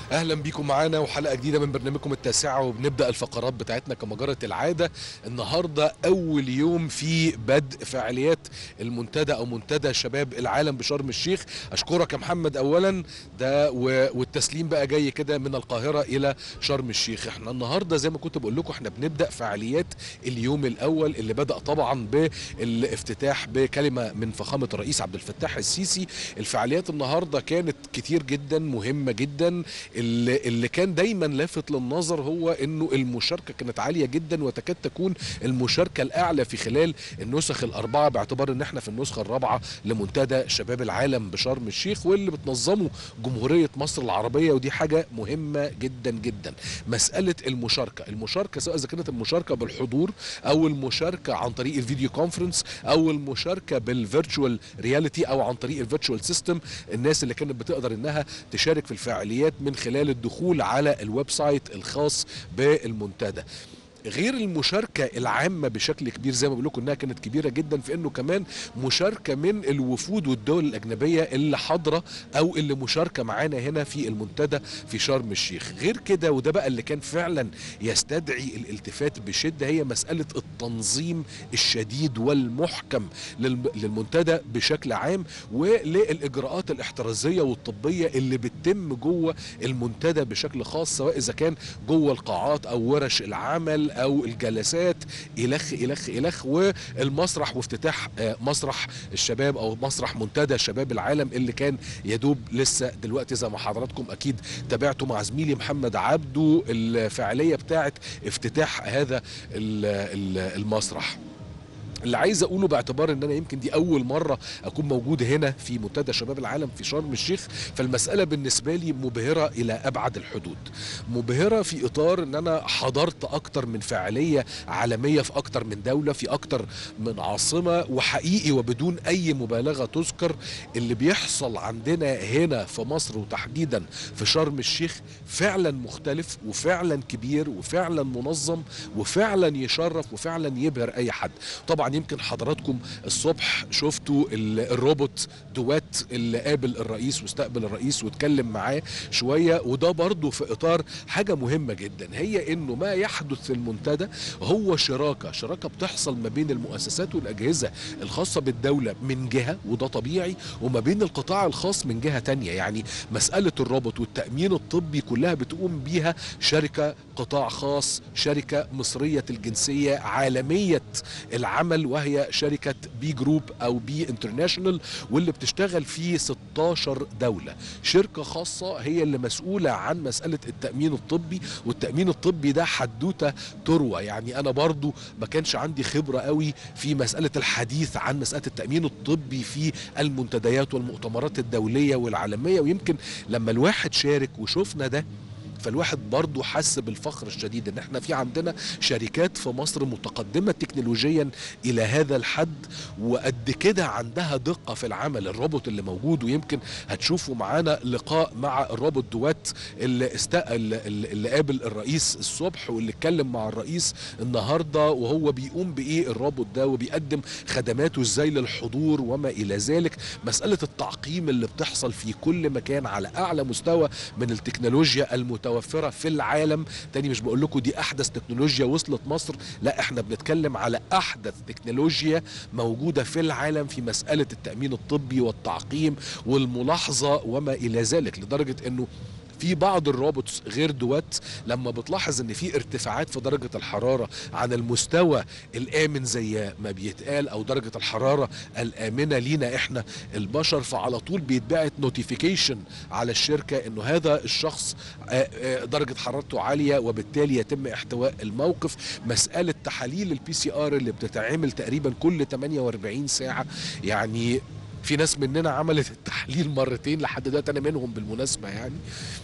اهلا بيكم معانا وحلقه جديده من برنامجكم التاسعه وبنبدا الفقرات بتاعتنا كما جرت العاده النهارده اول يوم في بدء فعاليات المنتدى او منتدى شباب العالم بشرم الشيخ اشكرك يا محمد اولا ده و- والتسليم بقى جاي كده من القاهره الى شرم الشيخ احنا النهارده زي ما كنت بقول لكم احنا بنبدا فعاليات اليوم الاول اللي بدا طبعا بالافتتاح بكلمه من فخامه الرئيس عبد الفتاح السيسي الفعاليات النهارده كانت كتير جدا مهمه جدا اللي, اللي كان دايما لافت للنظر هو انه المشاركه كانت عاليه جدا وتكاد تكون المشاركه الاعلى في خلال النسخ الاربعه باعتبار ان احنا في النسخه الرابعه لمنتدى شباب العالم بشرم الشيخ واللي بتنظمه جمهوريه مصر العربيه ودي حاجه مهمه جدا جدا مساله المشاركه المشاركه سواء اذا كانت المشاركه بالحضور او المشاركه عن طريق الفيديو كونفرنس او المشاركه بالفيرتشوال رياليتي او عن طريق الفيرتشوال سيستم الناس اللي كانت بتقدر انها تشارك في الفعاليات من خلال الدخول على الويب سايت الخاص بالمنتدى غير المشاركة العامة بشكل كبير زي ما بقول لكم انها كانت كبيرة جدا في انه كمان مشاركة من الوفود والدول الاجنبية اللي حاضرة او اللي مشاركة معانا هنا في المنتدى في شرم الشيخ غير كده وده بقى اللي كان فعلا يستدعي الالتفات بشدة هي مسألة التنظيم الشديد والمحكم للم- للمنتدى بشكل عام وللاجراءات الاحترازية والطبية اللي بتتم جوه المنتدى بشكل خاص سواء اذا كان جوه القاعات او ورش العمل او الجلسات الخ الخ الخ والمسرح وافتتاح آه، مسرح الشباب او مسرح منتدى شباب العالم اللي كان يدوب لسه دلوقتي زي ما حضراتكم اكيد تابعتوا مع زميلي محمد عبده الفعاليه بتاعه افتتاح هذا ال- ال- المسرح اللي عايز اقوله باعتبار ان انا يمكن دي اول مره اكون موجود هنا في منتدى شباب العالم في شرم الشيخ فالمساله بالنسبه لي مبهره الى ابعد الحدود مبهره في اطار ان انا حضرت اكتر من فعاليه عالميه في اكتر من دوله في اكتر من عاصمه وحقيقي وبدون اي مبالغه تذكر اللي بيحصل عندنا هنا في مصر وتحديدا في شرم الشيخ فعلا مختلف وفعلا كبير وفعلا منظم وفعلا يشرف وفعلا يبهر اي حد طبعا يمكن حضراتكم الصبح شفتوا ال- الروبوت دوات اللي قابل الرئيس واستقبل الرئيس واتكلم معاه شويه وده برضه في اطار حاجه مهمه جدا هي انه ما يحدث في المنتدى هو شراكه شراكه بتحصل ما بين المؤسسات والاجهزه الخاصه بالدوله من جهه وده طبيعي وما بين القطاع الخاص من جهه تانية يعني مساله الروبوت والتامين الطبي كلها بتقوم بيها شركه قطاع خاص شركه مصريه الجنسيه عالميه العمل وهي شركه بي جروب او بي انترناشونال واللي بتشتغل في 16 دوله شركه خاصه هي اللي مسؤوله عن مساله التامين الطبي والتامين الطبي ده حدوته تروى يعني انا برضو ما كانش عندي خبره قوي في مساله الحديث عن مساله التامين الطبي في المنتديات والمؤتمرات الدوليه والعالميه ويمكن لما الواحد شارك وشفنا ده فالواحد برضه حس بالفخر الشديد ان احنا في عندنا شركات في مصر متقدمة تكنولوجيا الى هذا الحد وقد كده عندها دقة في العمل الروبوت اللي موجود ويمكن هتشوفوا معانا لقاء مع الروبوت دوات اللي استقل اللي اللي قابل الرئيس الصبح واللي اتكلم مع الرئيس النهارده وهو بيقوم بايه الروبوت ده وبيقدم خدماته ازاي للحضور وما الى ذلك مسألة التعقيم اللي بتحصل في كل مكان على اعلى مستوى من التكنولوجيا المتوفرة في العالم تاني مش بقول لكم دي احدث تكنولوجيا وصلت مصر لا احنا بنتكلم على احدث تكنولوجيا موجودة في العالم في مسألة التأمين الطبي والتعقيم والملاحظة وما الى ذلك لدرجة انه في بعض الروبوتس غير دوات لما بتلاحظ ان في ارتفاعات في درجة الحرارة عن المستوى الامن زي ما بيتقال او درجة الحرارة الامنة لينا احنا البشر فعلى طول بيتبعت نوتيفيكيشن على الشركة انه هذا الشخص آه، آه، درجة حرارته عالية وبالتالي يتم احتواء الموقف مسألة تحاليل البي سي ار اللي بتتعمل تقريبا كل 48 ساعة يعني في ناس مننا عملت التحليل مرتين لحد دلوقتي انا منهم بالمناسبه يعني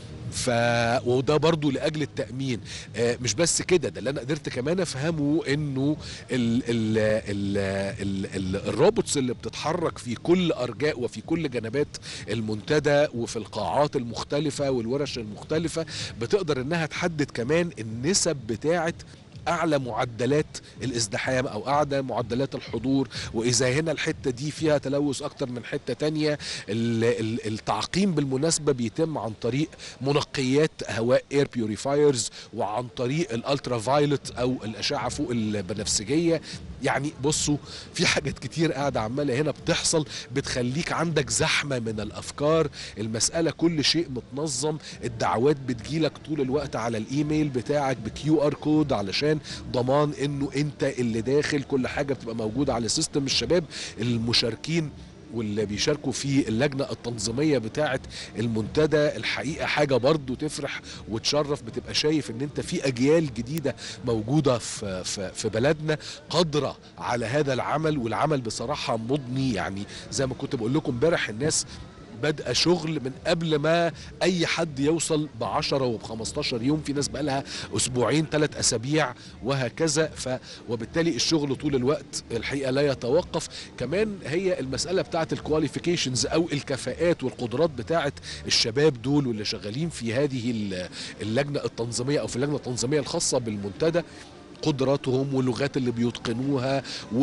ف وده برضو لاجل التامين آه مش بس كده ده اللي انا قدرت كمان افهمه انه ال ال ال ال ال الروبوتس اللي بتتحرك في كل ارجاء وفي كل جنبات المنتدى وفي القاعات المختلفه والورش المختلفه بتقدر انها تحدد كمان النسب بتاعه اعلى معدلات الازدحام او اعلى معدلات الحضور واذا هنا الحته دي فيها تلوث اكتر من حته تانية ال- ال- التعقيم بالمناسبه بيتم عن طريق منقيات هواء اير بيوريفايرز وعن طريق الالترا فايلوت او الاشعه فوق البنفسجيه يعني بصوا في حاجات كتير قاعده عماله هنا بتحصل بتخليك عندك زحمه من الافكار المساله كل شيء متنظم الدعوات بتجيلك طول الوقت على الايميل بتاعك بكيو ار كود علشان ضمان انه انت اللي داخل كل حاجه بتبقى موجوده على سيستم الشباب المشاركين واللي بيشاركوا في اللجنة التنظيمية بتاعة المنتدى الحقيقة حاجة برضو تفرح وتشرف بتبقى شايف ان انت في اجيال جديدة موجودة في, في, في بلدنا قادرة على هذا العمل والعمل بصراحة مضني يعني زي ما كنت بقول لكم امبارح الناس بدأ شغل من قبل ما اي حد يوصل ب 10 وب 15 يوم في ناس بقالها اسبوعين ثلاث اسابيع وهكذا ف وبالتالي الشغل طول الوقت الحقيقه لا يتوقف كمان هي المساله بتاعه الكواليفيكيشنز او الكفاءات والقدرات بتاعه الشباب دول واللي شغالين في هذه ال- اللجنه التنظيميه او في اللجنه التنظيميه الخاصه بالمنتدى قدراتهم واللغات اللي بيتقنوها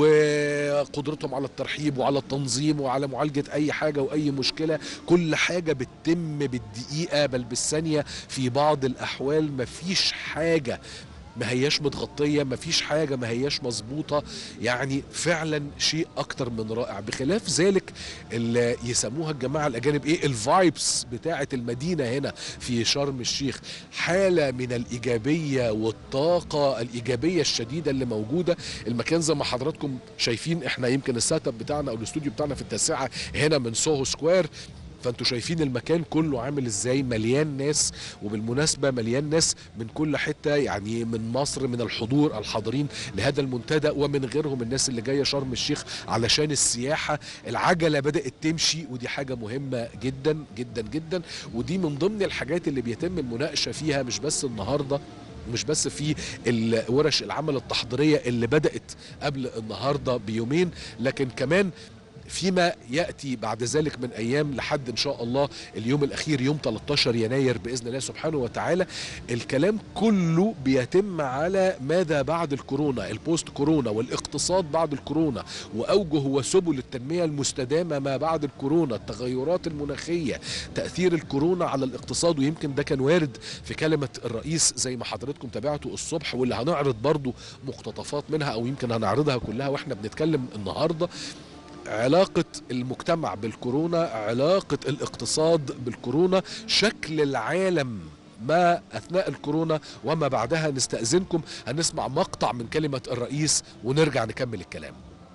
وقدرتهم على الترحيب وعلى التنظيم وعلى معالجة أي حاجة وأي مشكلة كل حاجة بتتم بالدقيقة بل بالثانية في بعض الأحوال مفيش حاجة ما هياش متغطيه ما فيش حاجه ما هياش مظبوطه يعني فعلا شيء اكتر من رائع بخلاف ذلك اللي يسموها الجماعه الاجانب ايه الفايبس بتاعه المدينه هنا في شرم الشيخ حاله من الايجابيه والطاقه الايجابيه الشديده اللي موجوده المكان زي ما حضراتكم شايفين احنا يمكن السيت اب بتاعنا او الاستوديو بتاعنا في التاسعه هنا من سوهو سكوير فانتوا شايفين المكان كله عامل ازاي مليان ناس وبالمناسبه مليان ناس من كل حته يعني من مصر من الحضور الحاضرين لهذا المنتدى ومن غيرهم الناس اللي جايه شرم الشيخ علشان السياحه العجله بدات تمشي ودي حاجه مهمه جدا جدا جدا ودي من ضمن الحاجات اللي بيتم المناقشه فيها مش بس النهارده مش بس في ورش العمل التحضيريه اللي بدات قبل النهارده بيومين لكن كمان فيما ياتي بعد ذلك من ايام لحد ان شاء الله اليوم الاخير يوم 13 يناير باذن الله سبحانه وتعالى الكلام كله بيتم على ماذا بعد الكورونا البوست كورونا والاقتصاد بعد الكورونا واوجه وسبل التنميه المستدامه ما بعد الكورونا التغيرات المناخيه تاثير الكورونا على الاقتصاد ويمكن ده كان وارد في كلمه الرئيس زي ما حضراتكم تابعتوا الصبح واللي هنعرض برضو مقتطفات منها او يمكن هنعرضها كلها واحنا بنتكلم النهارده علاقة المجتمع بالكورونا علاقة الاقتصاد بالكورونا شكل العالم ما أثناء الكورونا وما بعدها نستأذنكم هنسمع مقطع من كلمة الرئيس ونرجع نكمل الكلام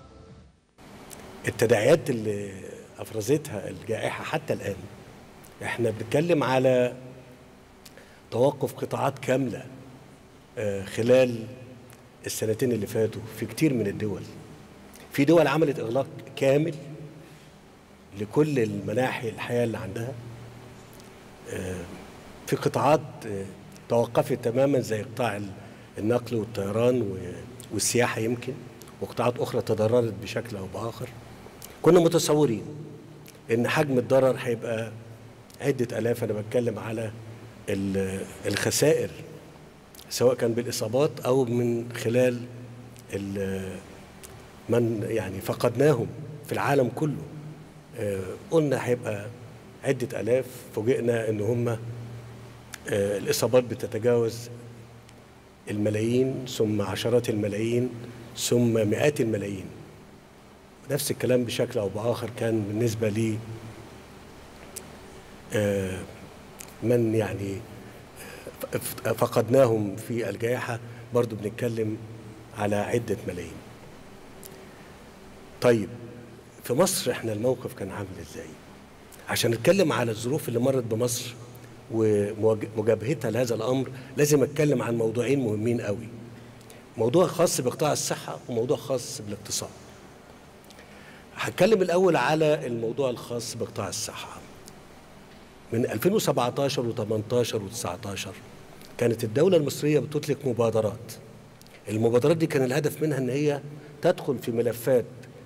التداعيات اللي أفرزتها الجائحة حتى الآن احنا بنتكلم على توقف قطاعات كاملة خلال السنتين اللي فاتوا في كتير من الدول في دول عملت اغلاق كامل لكل المناحي الحياه اللي عندها في قطاعات توقفت تماما زي قطاع النقل والطيران والسياحه يمكن وقطاعات اخرى تضررت بشكل او باخر كنا متصورين ان حجم الضرر هيبقى عده الاف انا بتكلم على الخسائر سواء كان بالاصابات او من خلال من يعني فقدناهم في العالم كله آه قلنا هيبقى عدة ألاف فوجئنا إن هم آه الإصابات بتتجاوز الملايين ثم عشرات الملايين ثم مئات الملايين نفس الكلام بشكل أو بآخر كان بالنسبة لي آه من يعني فقدناهم في الجائحة برضو بنتكلم على عدة ملايين طيب في مصر احنا الموقف كان عامل ازاي عشان نتكلم على الظروف اللي مرت بمصر ومجابهتها لهذا الامر لازم اتكلم عن موضوعين مهمين قوي موضوع خاص بقطاع الصحه وموضوع خاص بالاقتصاد هتكلم الاول على الموضوع الخاص بقطاع الصحه من 2017 و18 و19 كانت الدوله المصريه بتطلق مبادرات المبادرات دي كان الهدف منها ان هي تدخل في ملفات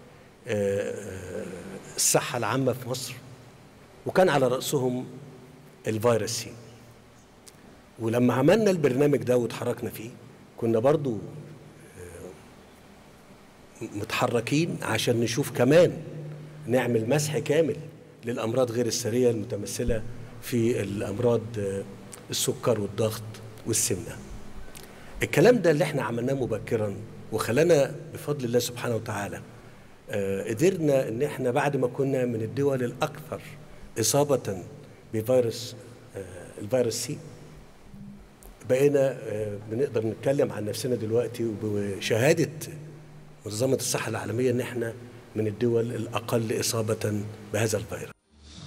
الصحة العامة في مصر وكان على رأسهم الفيروس سي ولما عملنا البرنامج ده واتحركنا فيه كنا برضو آه، متحركين عشان نشوف كمان نعمل مسح كامل للامراض غير السريه المتمثله في الامراض آه، السكر والضغط والسمنه الكلام ده اللي احنا عملناه مبكرا وخلانا بفضل الله سبحانه وتعالى آه، قدرنا ان احنا بعد ما كنا من الدول الاكثر اصابه بفيروس آه، الفيروس سي بقينا آه، بنقدر نتكلم عن نفسنا دلوقتي وبشهاده منظمه الصحه العالميه ان احنا من الدول الاقل اصابه بهذا الفيروس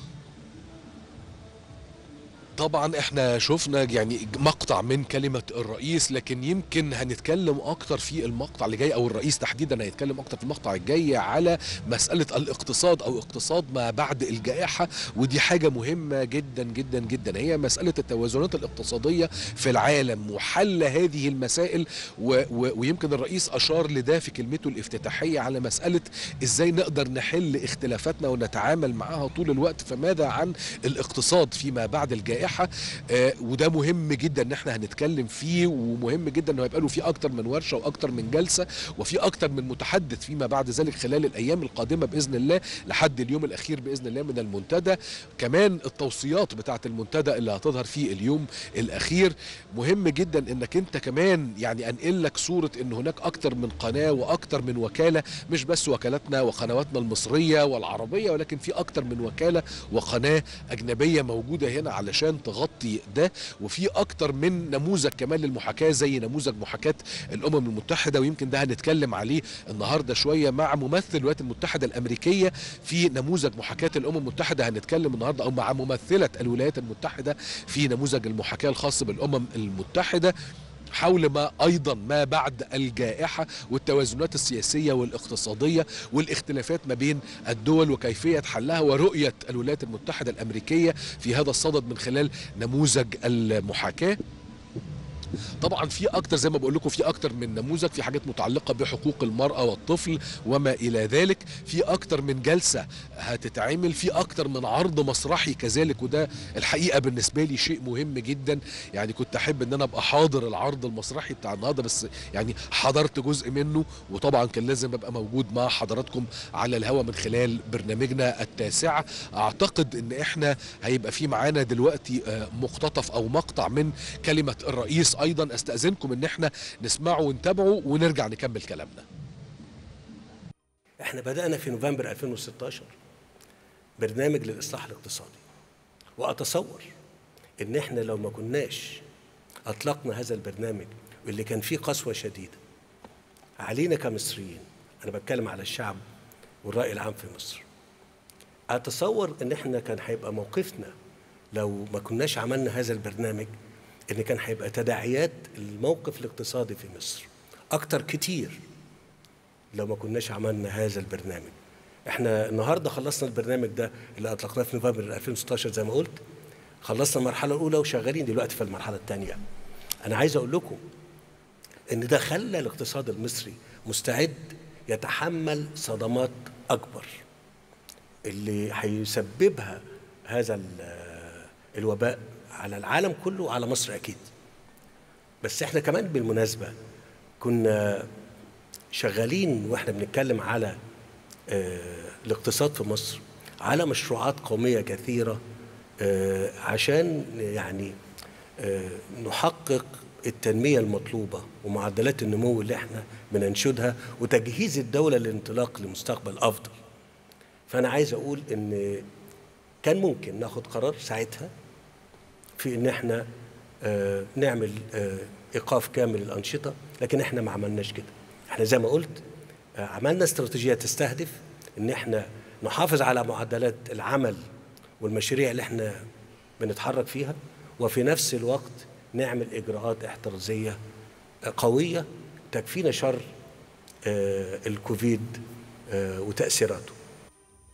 طبعا احنا شفنا يعني مقطع من كلمة الرئيس لكن يمكن هنتكلم اكتر في المقطع اللي جاي او الرئيس تحديدا هيتكلم اكتر في المقطع الجاي على مسألة الاقتصاد او اقتصاد ما بعد الجائحة ودي حاجة مهمة جدا جدا جدا هي مسألة التوازنات الاقتصادية في العالم وحل هذه المسائل و و ويمكن الرئيس اشار لده في كلمته الافتتاحية على مسألة ازاي نقدر نحل اختلافاتنا ونتعامل معها طول الوقت فماذا عن الاقتصاد فيما بعد الجائحة آه وده مهم جدا ان احنا هنتكلم فيه ومهم جدا انه يبقى له في اكتر من ورشه واكتر من جلسه وفي اكتر من متحدث فيما بعد ذلك خلال الايام القادمه باذن الله لحد اليوم الاخير باذن الله من المنتدى كمان التوصيات بتاعه المنتدى اللي هتظهر في اليوم الاخير مهم جدا انك انت كمان يعني انقل لك صوره ان هناك اكتر من قناه واكتر من وكاله مش بس وكالاتنا وقنواتنا المصريه والعربيه ولكن في اكتر من وكاله وقناه اجنبيه موجوده هنا علشان تغطي ده وفي اكتر من نموذج كمان للمحاكاه زي نموذج محاكاه الامم المتحده ويمكن ده هنتكلم عليه النهارده شويه مع ممثل الولايات المتحده الامريكيه في نموذج محاكاه الامم المتحده هنتكلم النهارده او مع ممثله الولايات المتحده في نموذج المحاكاه الخاص بالامم المتحده حول ما ايضا ما بعد الجائحه والتوازنات السياسيه والاقتصاديه والاختلافات ما بين الدول وكيفيه حلها ورؤيه الولايات المتحده الامريكيه في هذا الصدد من خلال نموذج المحاكاه طبعا في اكتر زي ما بقول لكم في اكتر من نموذج في حاجات متعلقه بحقوق المراه والطفل وما الى ذلك في اكتر من جلسه هتتعمل في اكتر من عرض مسرحي كذلك وده الحقيقه بالنسبه لي شيء مهم جدا يعني كنت احب ان انا ابقى حاضر العرض المسرحي بتاع النهارده بس يعني حضرت جزء منه وطبعا كان لازم ابقى موجود مع حضراتكم على الهوا من خلال برنامجنا التاسعه اعتقد ان احنا هيبقى في معانا دلوقتي آه، مقتطف او مقطع من كلمه الرئيس ايضا استاذنكم ان احنا نسمعه ونتابعه ونرجع نكمل كلامنا احنا بدأنا في نوفمبر 2016 برنامج للإصلاح الاقتصادي وأتصور إن احنا لو ما كناش أطلقنا هذا البرنامج واللي كان فيه قسوة شديدة علينا كمصريين أنا بتكلم على الشعب والرأي العام في مصر أتصور إن احنا كان هيبقى موقفنا لو ما كناش عملنا هذا البرنامج إن كان هيبقى تداعيات الموقف الاقتصادي في مصر أكتر كتير لو ما كناش عملنا هذا البرنامج احنا النهارده خلصنا البرنامج ده اللي اطلقناه في نوفمبر 2016 زي ما قلت خلصنا المرحله الاولى وشغالين دلوقتي في المرحله الثانيه انا عايز اقول لكم ان ده خلى الاقتصاد المصري مستعد يتحمل صدمات اكبر اللي هيسببها هذا ال- الوباء على العالم كله وعلى مصر اكيد بس احنا كمان بالمناسبه كنا شغالين واحنا بنتكلم على آه، الاقتصاد في مصر على مشروعات قوميه كثيره آه، عشان يعني آه، نحقق التنميه المطلوبه ومعدلات النمو اللي احنا بننشدها وتجهيز الدوله للانطلاق لمستقبل افضل. فانا عايز اقول ان كان ممكن ناخد قرار ساعتها في ان احنا آه، نعمل آه، ايقاف كامل الانشطه لكن احنا ما عملناش كده احنا زي ما قلت آه، عملنا استراتيجيه تستهدف ان احنا نحافظ على معدلات العمل والمشاريع اللي احنا بنتحرك فيها وفي نفس الوقت نعمل اجراءات احترازيه آه، قويه تكفينا شر آه، الكوفيد آه، وتاثيراته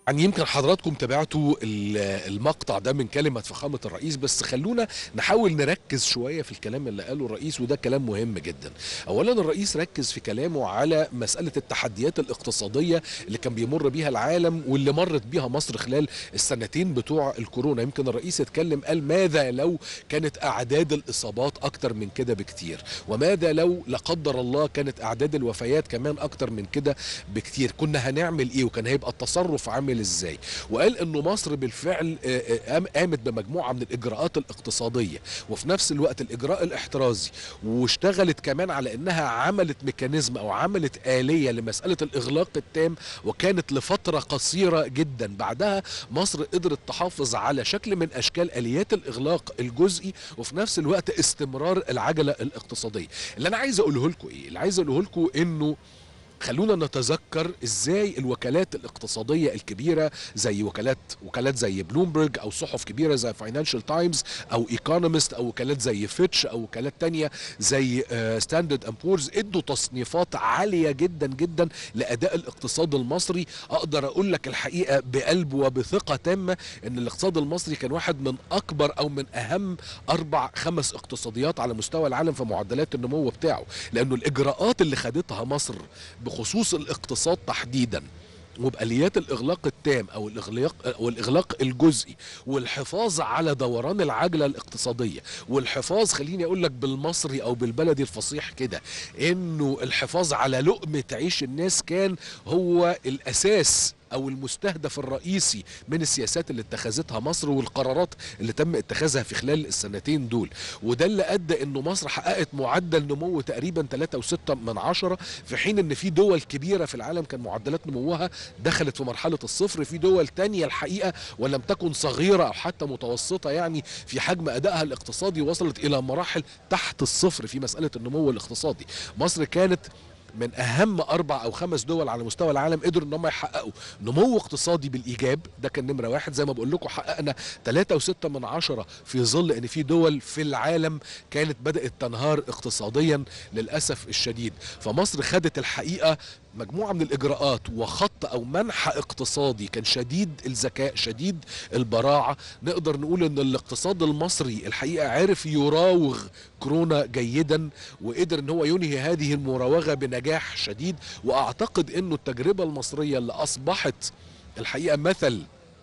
يعني يمكن حضراتكم تابعتوا ال- المقطع ده من كلمة فخامة الرئيس بس خلونا نحاول نركز شوية في الكلام اللي قاله الرئيس وده كلام مهم جدا أولا الرئيس ركز في كلامه على مسألة التحديات الاقتصادية اللي كان بيمر بيها العالم واللي مرت بيها مصر خلال السنتين بتوع الكورونا يمكن الرئيس اتكلم قال ماذا لو كانت أعداد الإصابات أكتر من كده بكتير وماذا لو لا قدر الله كانت أعداد الوفيات كمان أكتر من كده بكتير كنا هنعمل إيه وكان هيبقى التصرف عامل ازاي وقال انه مصر بالفعل آه، آه، قام- قامت بمجموعه من الاجراءات الاقتصاديه وفي نفس الوقت الاجراء الاحترازي واشتغلت كمان على انها عملت ميكانيزم او عملت اليه لمساله الاغلاق التام وكانت لفتره قصيره جدا بعدها مصر قدرت تحافظ على شكل من اشكال اليات الاغلاق الجزئي وفي نفس الوقت استمرار العجله الاقتصاديه اللي انا عايز اقوله لكم ايه اللي عايز اقوله لكم انه خلونا نتذكر ازاي الوكالات الاقتصاديه الكبيره زي وكالات وكالات زي بلومبرج او صحف كبيره زي فاينانشال تايمز او ايكونومست او وكالات زي فيتش او وكالات تانية زي ستاندرد اند بورز ادوا تصنيفات عاليه جدا جدا لاداء الاقتصاد المصري اقدر اقول لك الحقيقه بقلب وبثقه تامه ان الاقتصاد المصري كان واحد من اكبر او من اهم اربع خمس اقتصاديات على مستوى العالم في معدلات النمو بتاعه لانه الاجراءات اللي خدتها مصر بخصوص الاقتصاد تحديدا وباليات الاغلاق التام او الاغلاق او الاغلاق الجزئي والحفاظ على دوران العجله الاقتصاديه والحفاظ خليني اقول لك بالمصري او بالبلدي الفصيح كده انه الحفاظ على لقمه عيش الناس كان هو الاساس او المستهدف الرئيسي من السياسات اللي اتخذتها مصر والقرارات اللي تم اتخاذها في خلال السنتين دول وده اللي ادى انه مصر حققت معدل نمو تقريبا 3.6 من عشرة في حين ان في دول كبيره في العالم كان معدلات نموها دخلت في مرحله الصفر في دول تانية الحقيقه ولم تكن صغيره او حتى متوسطه يعني في حجم ادائها الاقتصادي وصلت الى مراحل تحت الصفر في مساله النمو الاقتصادي مصر كانت من اهم اربع او خمس دول على مستوى العالم قدروا ان هم يحققوا نمو اقتصادي بالايجاب ده كان نمره واحد زي ما بقول لكم حققنا 3.6 من عشرة في ظل ان في دول في العالم كانت بدات تنهار اقتصاديا للاسف الشديد فمصر خدت الحقيقه مجموعه من الاجراءات وخط او منح اقتصادي كان شديد الذكاء شديد البراعه نقدر نقول ان الاقتصاد المصري الحقيقه عرف يراوغ كورونا جيدا وقدر ان هو ينهي هذه المراوغه بنجاح شديد واعتقد انه التجربه المصريه اللي اصبحت الحقيقه مثل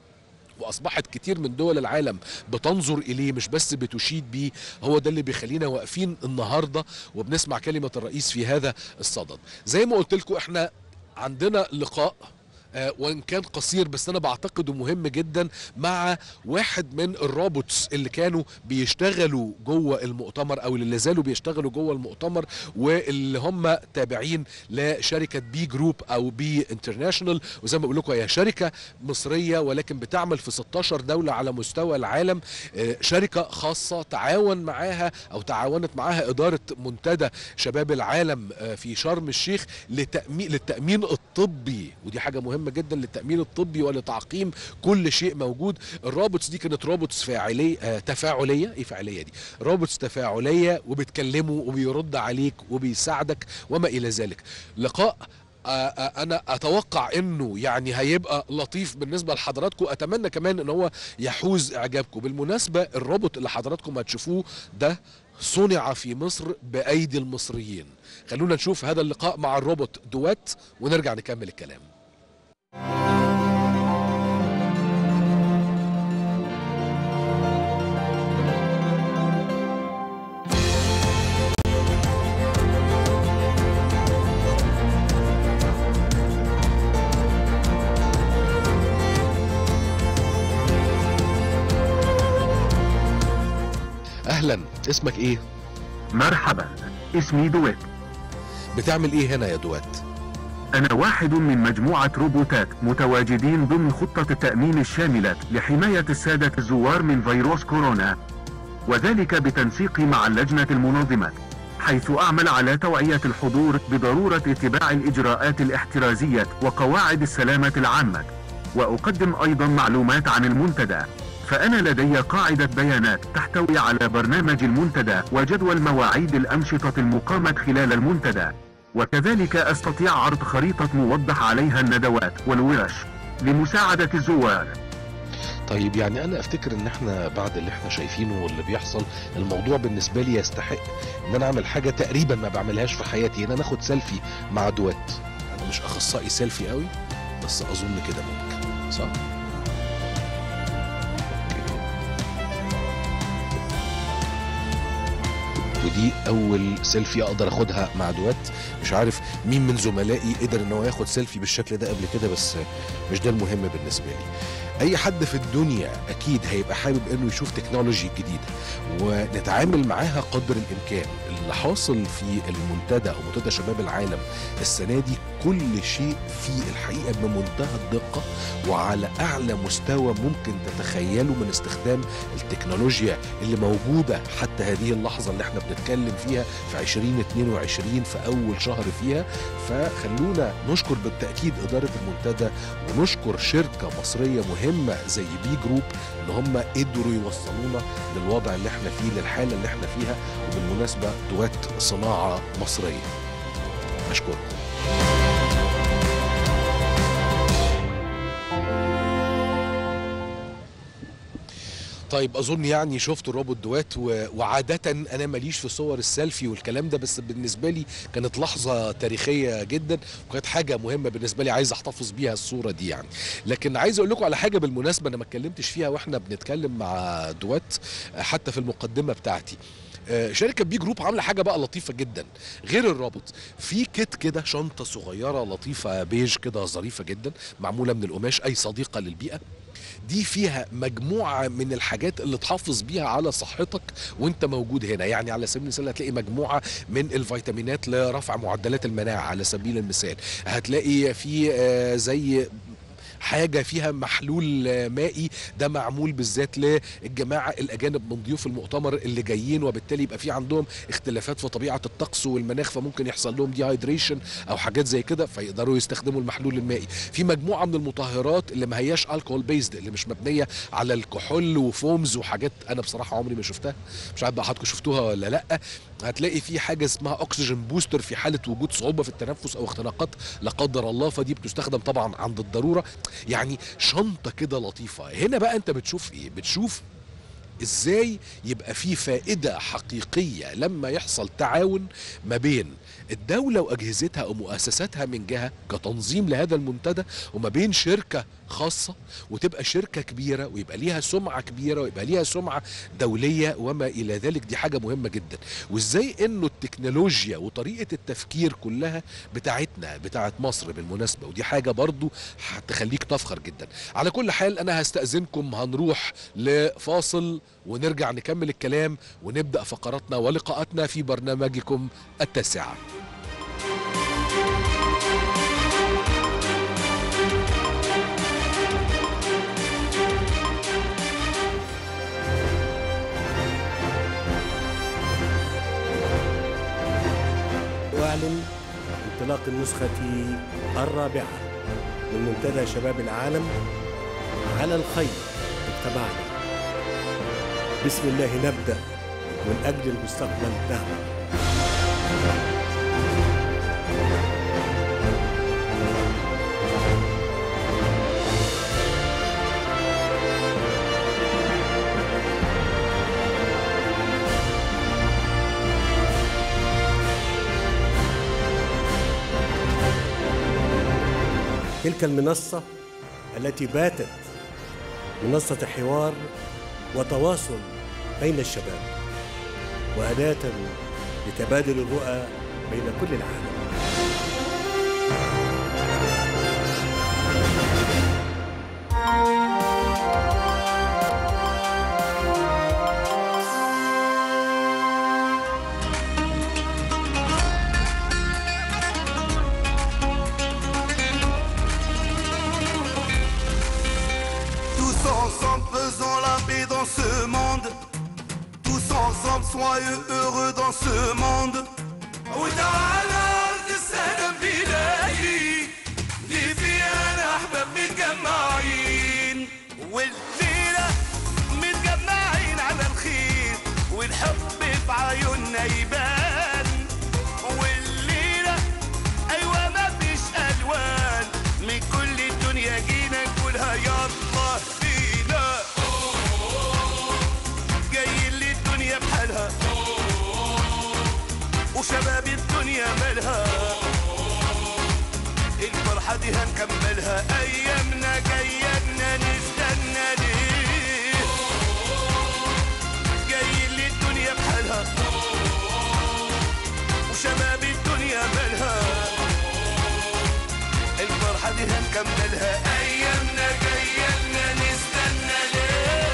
واصبحت كتير من دول العالم بتنظر اليه مش بس بتشيد بيه هو ده اللي بيخلينا واقفين النهارده وبنسمع كلمه الرئيس في هذا الصدد زي ما قلت لكم احنا عندنا لقاء آه، وان كان قصير بس انا بعتقده مهم جدا مع واحد من الروبوتس اللي كانوا بيشتغلوا جوه المؤتمر او اللي زالوا بيشتغلوا جوه المؤتمر واللي هم تابعين لشركه بي جروب او بي انترناشونال وزي ما بقول لكم هي شركه مصريه ولكن بتعمل في 16 دوله على مستوى العالم آه، شركه خاصه تعاون معاها او تعاونت معاها اداره منتدى شباب العالم آه، في شرم الشيخ لتامين للتامين الطبي ودي حاجه مهمه جدا للتامين الطبي ولتعقيم كل شيء موجود الروبوتس دي كانت روبوتس فاعليه آه تفاعليه ايه فاعليه دي روبوتس تفاعليه وبتكلمه وبيرد عليك وبيساعدك وما الى ذلك لقاء آه، آه، انا اتوقع انه يعني هيبقى لطيف بالنسبه لحضراتكم اتمنى كمان ان هو يحوز اعجابكم بالمناسبه الروبوت اللي حضراتكم هتشوفوه ده صنع في مصر بايدي المصريين خلونا نشوف هذا اللقاء مع الروبوت دوات ونرجع نكمل الكلام اهلا اسمك ايه مرحبا اسمي دويت بتعمل ايه هنا يا دوات أنا واحد من مجموعة روبوتات متواجدين ضمن خطة التأمين الشاملة لحماية السادة الزوار من فيروس كورونا وذلك بتنسيق مع اللجنة المنظمة حيث أعمل على توعية الحضور بضرورة اتباع الإجراءات الاحترازية وقواعد السلامة العامة وأقدم أيضا معلومات عن المنتدى فأنا لدي قاعدة بيانات تحتوي على برنامج المنتدى وجدول مواعيد الأنشطة المقامة خلال المنتدى وكذلك أستطيع عرض خريطة موضح عليها الندوات والورش لمساعدة الزوار طيب يعني انا افتكر ان احنا بعد اللي احنا شايفينه واللي بيحصل الموضوع بالنسبه لي يستحق ان انا اعمل حاجه تقريبا ما بعملهاش في حياتي ان انا اخد سيلفي مع دوات انا مش اخصائي سيلفي قوي بس اظن كده ممكن صح ودي اول سيلفي اقدر اخدها مع دوات مش عارف مين من زملائي قدر ان هو ياخد سيلفي بالشكل ده قبل كده بس مش ده المهم بالنسبه لي اي حد في الدنيا اكيد هيبقى حابب انه يشوف تكنولوجي جديده ونتعامل معاها قدر الامكان اللي حاصل في المنتدى او منتدى شباب العالم السنه دي كل شيء فيه الحقيقه بمنتهى الدقه وعلى اعلى مستوى ممكن تتخيله من استخدام التكنولوجيا اللي موجوده حتى هذه اللحظه اللي احنا بنتكلم فيها في 2022 في اول شهر فيها فخلونا نشكر بالتاكيد اداره المنتدى ونشكر شركه مصريه مهمه زي بي جروب ان هم قدروا يوصلونا للوضع اللي احنا فيه للحاله اللي احنا فيها وبالمناسبه دوات صناعه مصريه اشكركم طيب اظن يعني شفت الروبوت دوات و... وعاده انا ماليش في صور السيلفي والكلام ده بس بالنسبه لي كانت لحظه تاريخيه جدا وكانت حاجه مهمه بالنسبه لي عايز احتفظ بيها الصوره دي يعني لكن عايز اقول لكم على حاجه بالمناسبه انا ما اتكلمتش فيها واحنا بنتكلم مع دوات حتى في المقدمه بتاعتي آه، شركه بي جروب عامله حاجه بقى لطيفه جدا غير الرابط في كيت كده شنطه صغيره لطيفه بيج كده ظريفه جدا معموله من القماش اي صديقه للبيئه دي فيها مجموعة من الحاجات اللي تحافظ بيها على صحتك وانت موجود هنا يعني على سبيل المثال هتلاقي مجموعة من الفيتامينات لرفع معدلات المناعة على سبيل المثال هتلاقي في آه، زي حاجه فيها محلول آه، مائي ده معمول بالذات للجماعه الاجانب من ضيوف المؤتمر اللي جايين وبالتالي يبقى في عندهم اختلافات في طبيعه الطقس والمناخ فممكن يحصل لهم ديهايدريشن او حاجات زي كده فيقدروا يستخدموا المحلول المائي في مجموعه من المطهرات اللي ما هياش الكحول بيزد اللي مش مبنيه على الكحول وفومز وحاجات انا بصراحه عمري ما شفتها مش عارف بقى حضراتكم شفتوها ولا لا هتلاقي في حاجه اسمها اكسجين بوستر في حاله وجود صعوبه في التنفس او اختناقات لا قدر الله فدي بتستخدم طبعا عند الضروره يعني شنطه كده لطيفه هنا بقى انت بتشوف ايه بتشوف ازاي يبقى في فائده حقيقيه لما يحصل تعاون ما بين الدولة وأجهزتها أو مؤسساتها من جهة كتنظيم لهذا المنتدى وما بين شركة خاصة وتبقى شركة كبيرة ويبقى ليها سمعة كبيرة ويبقى ليها سمعة دولية وما إلى ذلك دي حاجة مهمة جدا وإزاي إنه التكنولوجيا وطريقة التفكير كلها بتاعتنا بتاعت مصر بالمناسبة ودي حاجة برضو هتخليك تفخر جدا على كل حال أنا هستأذنكم هنروح لفاصل ونرجع نكمل الكلام ونبدأ فقراتنا ولقاءاتنا في برنامجكم التاسعة أعلن انطلاق النسخة الرابعة من منتدى شباب العالم على الخير اجتمعنا بسم الله نبدأ من أجل المستقبل نعمل تلك المنصة التي باتت منصة حوار وتواصل بين الشباب وأداة لتبادل الرؤى بين كل العالم Tous ensemble faisons la paix dans ce monde. Tous ensemble soyeux heureux dans ce monde. وتعالى أرض السلام بلادي دي فيها أحباب متجمعين والليلة متجمعين على الخير والحب في عيوننا يبان والليلة أيوة مفيش ألوان من كل الدنيا جينا وشباب الدنيا مالها الفرحة دي هنكملها أيامنا جاية نستنى ليه جاي اللي الدنيا بحالها وشباب الدنيا مالها الفرحة دي هنكملها أيامنا جاية نستنى ليه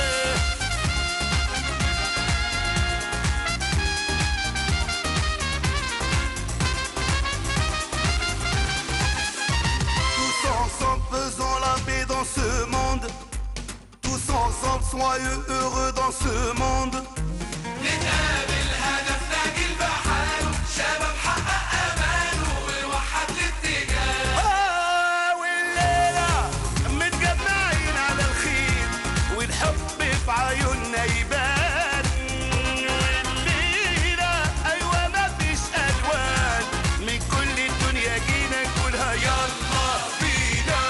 Tous ensemble faisons la paix dans ce monde. Tous ensemble soyeux heureux dans ce monde. نتقابل هدفنا جيل بحاله شباب حقق اماله ووحد الاتجاه آه والليلة متجمعين على الخير والحب في عيوننا يبان والليلة أيوة مفيش ألوان من كل الدنيا جينا نقولها يلا بينا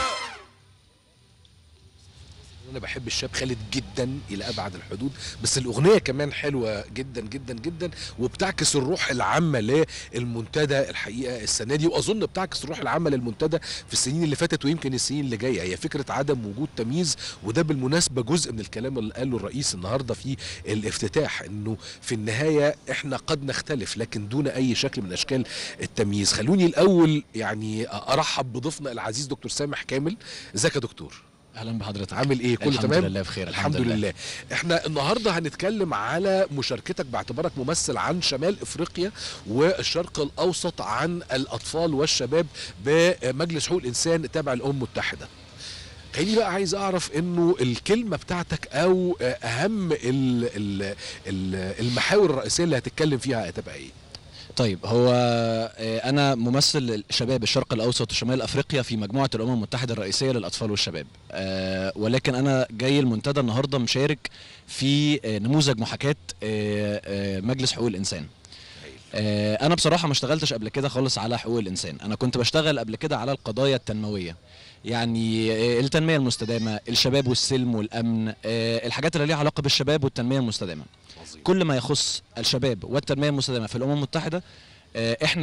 انا بحب الشاب خالد جدا الى ابعد الحدود بس الاغنيه كمان حلوه جدا جدا جدا وبتعكس الروح العامه للمنتدى الحقيقه السنه دي واظن بتعكس الروح العامه للمنتدى في السنين اللي فاتت ويمكن السنين اللي جايه هي فكره عدم وجود تمييز وده بالمناسبه جزء من الكلام اللي قاله الرئيس النهارده في الافتتاح انه في النهايه احنا قد نختلف لكن دون اي شكل من اشكال التمييز خلوني الاول يعني ارحب بضيفنا العزيز دكتور سامح كامل ازيك يا دكتور اهلا بحضرتك عامل ايه كله الحمد تمام لله بخير الحمد لله احنا النهارده هنتكلم على مشاركتك باعتبارك ممثل عن شمال افريقيا والشرق الاوسط عن الاطفال والشباب بمجلس حقوق الانسان تابع الامم المتحده خليني بقى عايز اعرف انه الكلمه بتاعتك او اهم ال ال ال المحاور الرئيسيه اللي هتتكلم فيها هتبقى ايه طيب هو آه، انا ممثل شباب الشرق الاوسط وشمال افريقيا في مجموعه الامم المتحده الرئيسيه للاطفال والشباب آه، ولكن انا جاي المنتدى النهارده مشارك في آه، نموذج محاكاه آه، آه، مجلس حقوق الانسان آه، انا بصراحه ما اشتغلتش قبل كده خالص على حقوق الانسان انا كنت بشتغل قبل كده على القضايا التنمويه يعني آه، التنميه المستدامه الشباب والسلم والامن آه، الحاجات اللي ليها علاقه بالشباب والتنميه المستدامه عظيم. كل ما يخص الشباب والتنميه المستدامه في الامم المتحده آه، احنا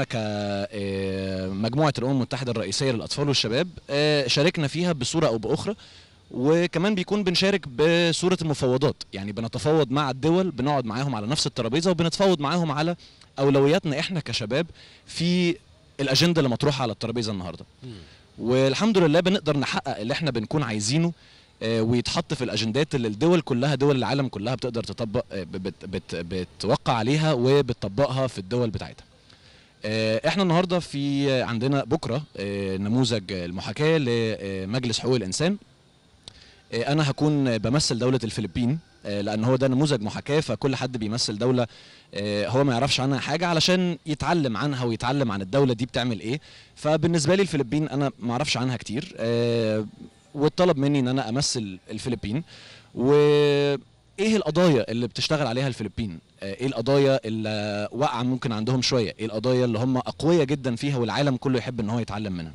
كمجموعه الامم المتحده الرئيسيه للاطفال والشباب آه، شاركنا فيها بصوره او باخرى وكمان بيكون بنشارك بصوره المفاوضات يعني بنتفاوض مع الدول بنقعد معاهم على نفس الترابيزه وبنتفاوض معاهم على اولوياتنا احنا كشباب في الاجنده اللي مطروحه على الترابيزه النهارده والحمد لله بنقدر نحقق اللي احنا بنكون عايزينه آه، ويتحط في الاجندات اللي الدول كلها دول العالم كلها بتقدر تطبق آه، بت بت بتوقع عليها وبتطبقها في الدول بتاعتها آه، احنا النهارده في آه، عندنا بكره آه، نموذج المحاكاه لمجلس حقوق الانسان آه، انا هكون بمثل دوله الفلبين آه، لان هو ده نموذج محاكاه فكل حد بيمثل دوله آه، هو ما يعرفش عنها حاجه علشان يتعلم عنها ويتعلم عن الدوله دي بتعمل ايه فبالنسبه لي الفلبين انا ما اعرفش عنها كتير آه، واتطلب مني ان انا امثل الفلبين وايه القضايا اللي بتشتغل عليها الفلبين آه، ايه القضايا اللي واقعه ممكن عندهم شويه ايه القضايا اللي هم اقوياء جدا فيها والعالم كله يحب ان هو يتعلم منها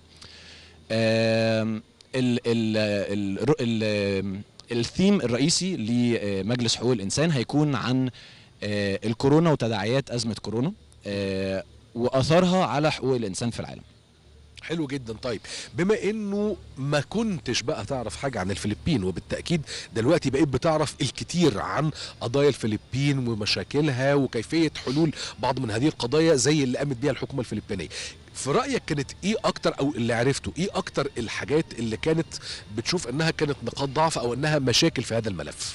آم، ال ال ال ال الثيم الرئيسي لمجلس حقوق الانسان هيكون عن آه، الكورونا وتداعيات ازمه كورونا آه، واثارها على حقوق الانسان في العالم حلو جدا طيب بما انه ما كنتش بقى تعرف حاجه عن الفلبين وبالتاكيد دلوقتي بقيت بتعرف الكتير عن قضايا الفلبين ومشاكلها وكيفيه حلول بعض من هذه القضايا زي اللي قامت بيها الحكومه الفلبينيه في رايك كانت ايه اكتر او اللي عرفته ايه اكتر الحاجات اللي كانت بتشوف انها كانت نقاط ضعف او انها مشاكل في هذا الملف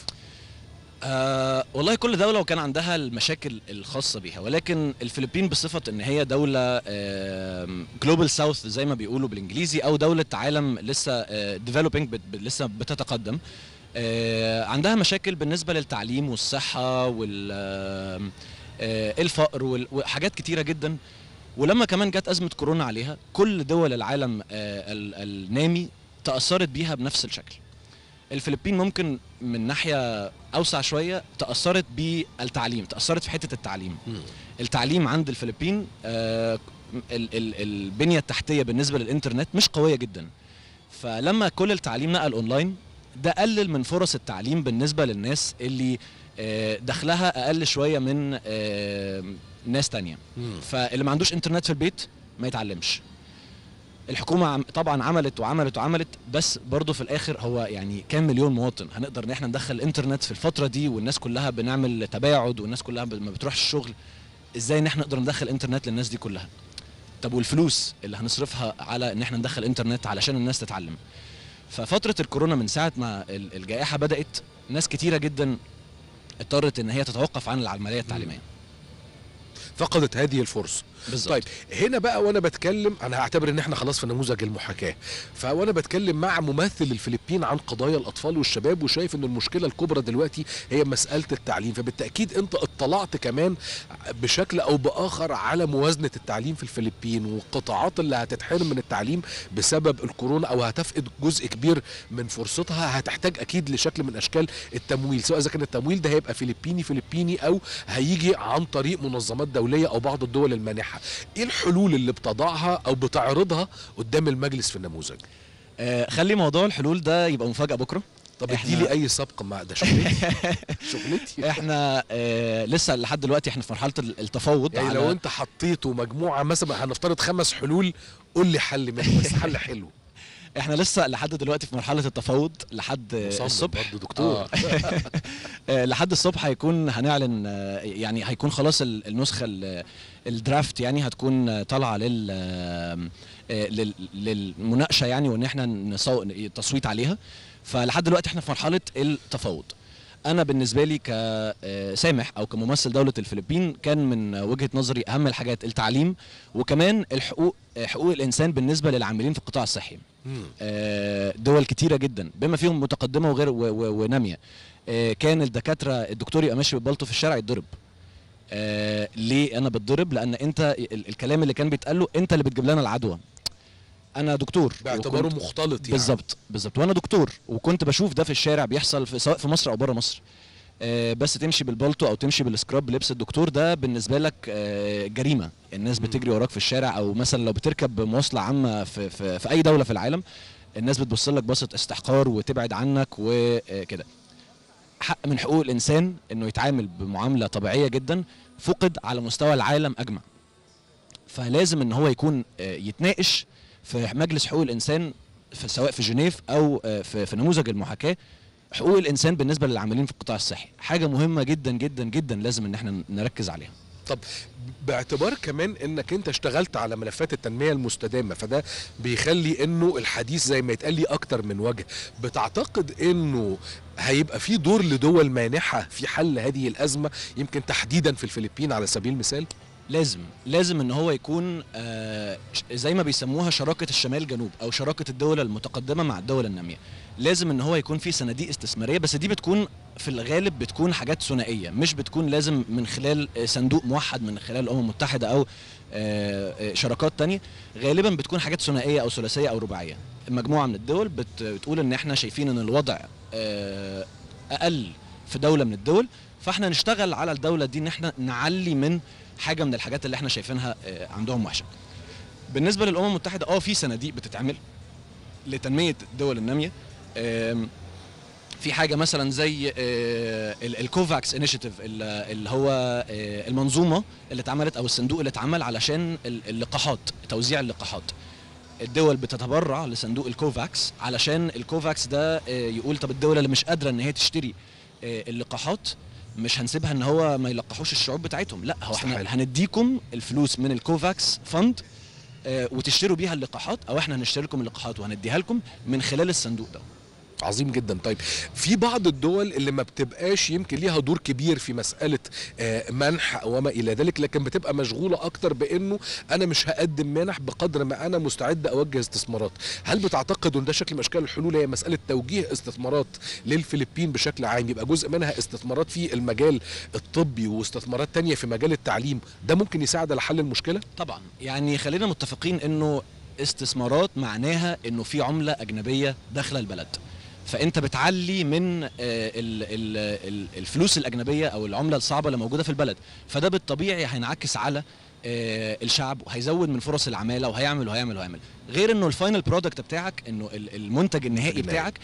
آه والله كل دولة وكان عندها المشاكل الخاصة بيها ولكن الفلبين بصفة ان هي دولة جلوبال ساوث زي ما بيقولوا بالانجليزي او دولة عالم لسه ديفلوبينج لسه بتتقدم آه عندها مشاكل بالنسبة للتعليم والصحة وال آه، آه، الفقر وال- وحاجات كتيرة جدا ولما كمان جت أزمة كورونا عليها كل دول العالم آه، ال- النامي تأثرت بيها بنفس الشكل الفلبين ممكن من ناحيه اوسع شويه تاثرت بالتعليم تاثرت في حته التعليم التعليم عند الفلبين آه، ال- ال- البنيه التحتيه بالنسبه للانترنت مش قويه جدا فلما كل التعليم نقل اونلاين ده قلل من فرص التعليم بالنسبه للناس اللي آه، دخلها اقل شويه من آه، ناس تانية فاللي ما عندوش انترنت في البيت ما يتعلمش الحكومة عم- طبعا عملت وعملت وعملت بس برضه في الاخر هو يعني كام مليون مواطن هنقدر ان احنا ندخل الانترنت في الفترة دي والناس كلها بنعمل تباعد والناس كلها ب- ما بتروحش الشغل ازاي ان احنا نقدر ندخل انترنت للناس دي كلها طب والفلوس اللي هنصرفها على ان احنا ندخل انترنت علشان الناس تتعلم ففترة الكورونا من ساعة ما ال- الجائحة بدأت ناس كتيرة جدا اضطرت ان هي تتوقف عن العملية التعليمية فقدت هذه الفرصه بالظبط طيب هنا بقى وانا بتكلم انا هعتبر ان احنا خلاص في نموذج المحاكاه فوانا بتكلم مع ممثل الفلبين عن قضايا الاطفال والشباب وشايف ان المشكله الكبرى دلوقتي هي مساله التعليم فبالتاكيد انت اطلعت كمان بشكل او باخر على موازنه التعليم في الفلبين والقطاعات اللي هتتحرم من التعليم بسبب الكورونا او هتفقد جزء كبير من فرصتها هتحتاج اكيد لشكل من اشكال التمويل سواء اذا كان التمويل ده هيبقى فلبيني فلبيني او هيجي عن طريق منظمات دوليه او بعض الدول المانحه ايه الحلول اللي بتضعها او بتعرضها قدام المجلس في النموذج آه خلي موضوع الحلول ده يبقى مفاجأة بكرة طب إحنا- ادي لي اي سبق مع ده شغلتي شغلتي احنا آه لسه لحد دلوقتي احنا في مرحلة ال- التفاوض يعني على لو انت حطيته مجموعه مثلا هنفترض خمس حلول قول لي حل منه بس حل حلو احنا لسه لحد دلوقتي في مرحلة التفاوض لحد آه، مصمم الصبح برضه دكتور آه. آه، لحد الصبح هيكون هنعلن آه، يعني هيكون خلاص ال- النسخه ال- الدرافت يعني هتكون آه، طالعه لل آه، آه، لل- للمناقشه يعني وان احنا نصو- التصويت عليها فلحد دلوقتي احنا في مرحله التفاوض انا بالنسبه لي كسامح او كممثل دوله الفلبين كان من وجهه نظري اهم الحاجات التعليم وكمان الحقوق آه، حقوق الانسان بالنسبه للعاملين في القطاع الصحي مم. آه، دول كتيرة جدا بما فيهم متقدمة وغير و- و- ونامية آه، كان الدكاترة الدكتور يبقى ماشي بالبلطو في الشارع يتضرب آه، ليه انا بتضرب لان انت ال- الكلام اللي كان بيتقال له انت اللي بتجيب لنا العدوى انا دكتور باعتباره وكنت- مختلط يعني بالظبط بالظبط وانا دكتور وكنت بشوف ده في الشارع بيحصل في سواء في مصر او بره مصر آه، بس تمشي بالبلطو او تمشي بالسكراب بلبس الدكتور ده بالنسبه لك آه، جريمه الناس بتجري وراك في الشارع او مثلا لو بتركب مواصله عامه في, في, في اي دوله في العالم الناس بتبص لك بصه استحقار وتبعد عنك وكده حق من حقوق الانسان انه يتعامل بمعامله طبيعيه جدا فقد على مستوى العالم اجمع فلازم ان هو يكون آه، يتناقش في مجلس حقوق الانسان في سواء في جنيف او آه، في, في نموذج المحاكاه حقوق الانسان بالنسبه للعاملين في القطاع الصحي حاجه مهمه جدا جدا جدا لازم ان احنا نركز عليها طب باعتبار كمان انك انت اشتغلت على ملفات التنميه المستدامه فده بيخلي انه الحديث زي ما يتقال لي اكتر من وجه بتعتقد انه هيبقى في دور لدول مانحه في حل هذه الازمه يمكن تحديدا في الفلبين على سبيل المثال لازم لازم ان هو يكون آه، ش- زي ما بيسموها شراكه الشمال جنوب او شراكه الدول المتقدمه مع الدول الناميه لازم ان هو يكون في صناديق استثماريه بس دي بتكون في الغالب بتكون حاجات ثنائيه مش بتكون لازم من خلال آه، صندوق موحد من خلال الامم المتحده او آه، آه، شراكات تانية غالبا بتكون حاجات ثنائيه او ثلاثيه او رباعيه مجموعه من الدول بت- بتقول ان احنا شايفين ان الوضع آه، اقل في دوله من الدول فاحنا نشتغل على الدوله دي ان احنا نعلي من حاجه من الحاجات اللي احنا شايفينها آه، عندهم وحشه بالنسبه للامم المتحده اه في صناديق بتتعمل لتنميه الدول الناميه آم، في حاجه مثلا زي آه، ال- الكوفاكس انيشيتيف اللي هو آه، المنظومه اللي اتعملت او الصندوق اللي اتعمل علشان ال- اللقاحات توزيع اللقاحات الدول بتتبرع لصندوق الكوفاكس علشان الكوفاكس ده آه، يقول طب الدول اللي مش قادره ان هي تشتري آه، اللقاحات مش هنسيبها ان هو ما يلقحوش الشعوب بتاعتهم لا هو احنا مستحيل. هنديكم الفلوس من الكوفاكس فند آه، وتشتروا بيها اللقاحات او احنا هنشتري لكم اللقاحات وهنديها لكم من خلال الصندوق ده عظيم جدا طيب في بعض الدول اللي ما بتبقاش يمكن ليها دور كبير في مسألة آه، منح وما إلى ذلك لكن بتبقى مشغولة أكتر بأنه أنا مش هقدم منح بقدر ما أنا مستعد أوجه استثمارات هل بتعتقد أن ده شكل من أشكال الحلول هي مسألة توجيه استثمارات للفلبين بشكل عام يبقى جزء منها استثمارات في المجال الطبي واستثمارات تانية في مجال التعليم ده ممكن يساعد على حل المشكلة؟ طبعا يعني خلينا متفقين انه استثمارات معناها انه في عمله اجنبيه داخله البلد فانت بتعلي من آه، ال- ال- ال- الفلوس الاجنبيه او العمله الصعبه اللي موجوده في البلد فده بالطبيعي هينعكس على آه، الشعب وهيزود من فرص العماله وهيعمل وهيعمل وهيعمل غير انه الفاينل برودكت بتاعك انه ال- المنتج النهائي النهائي. بتاعك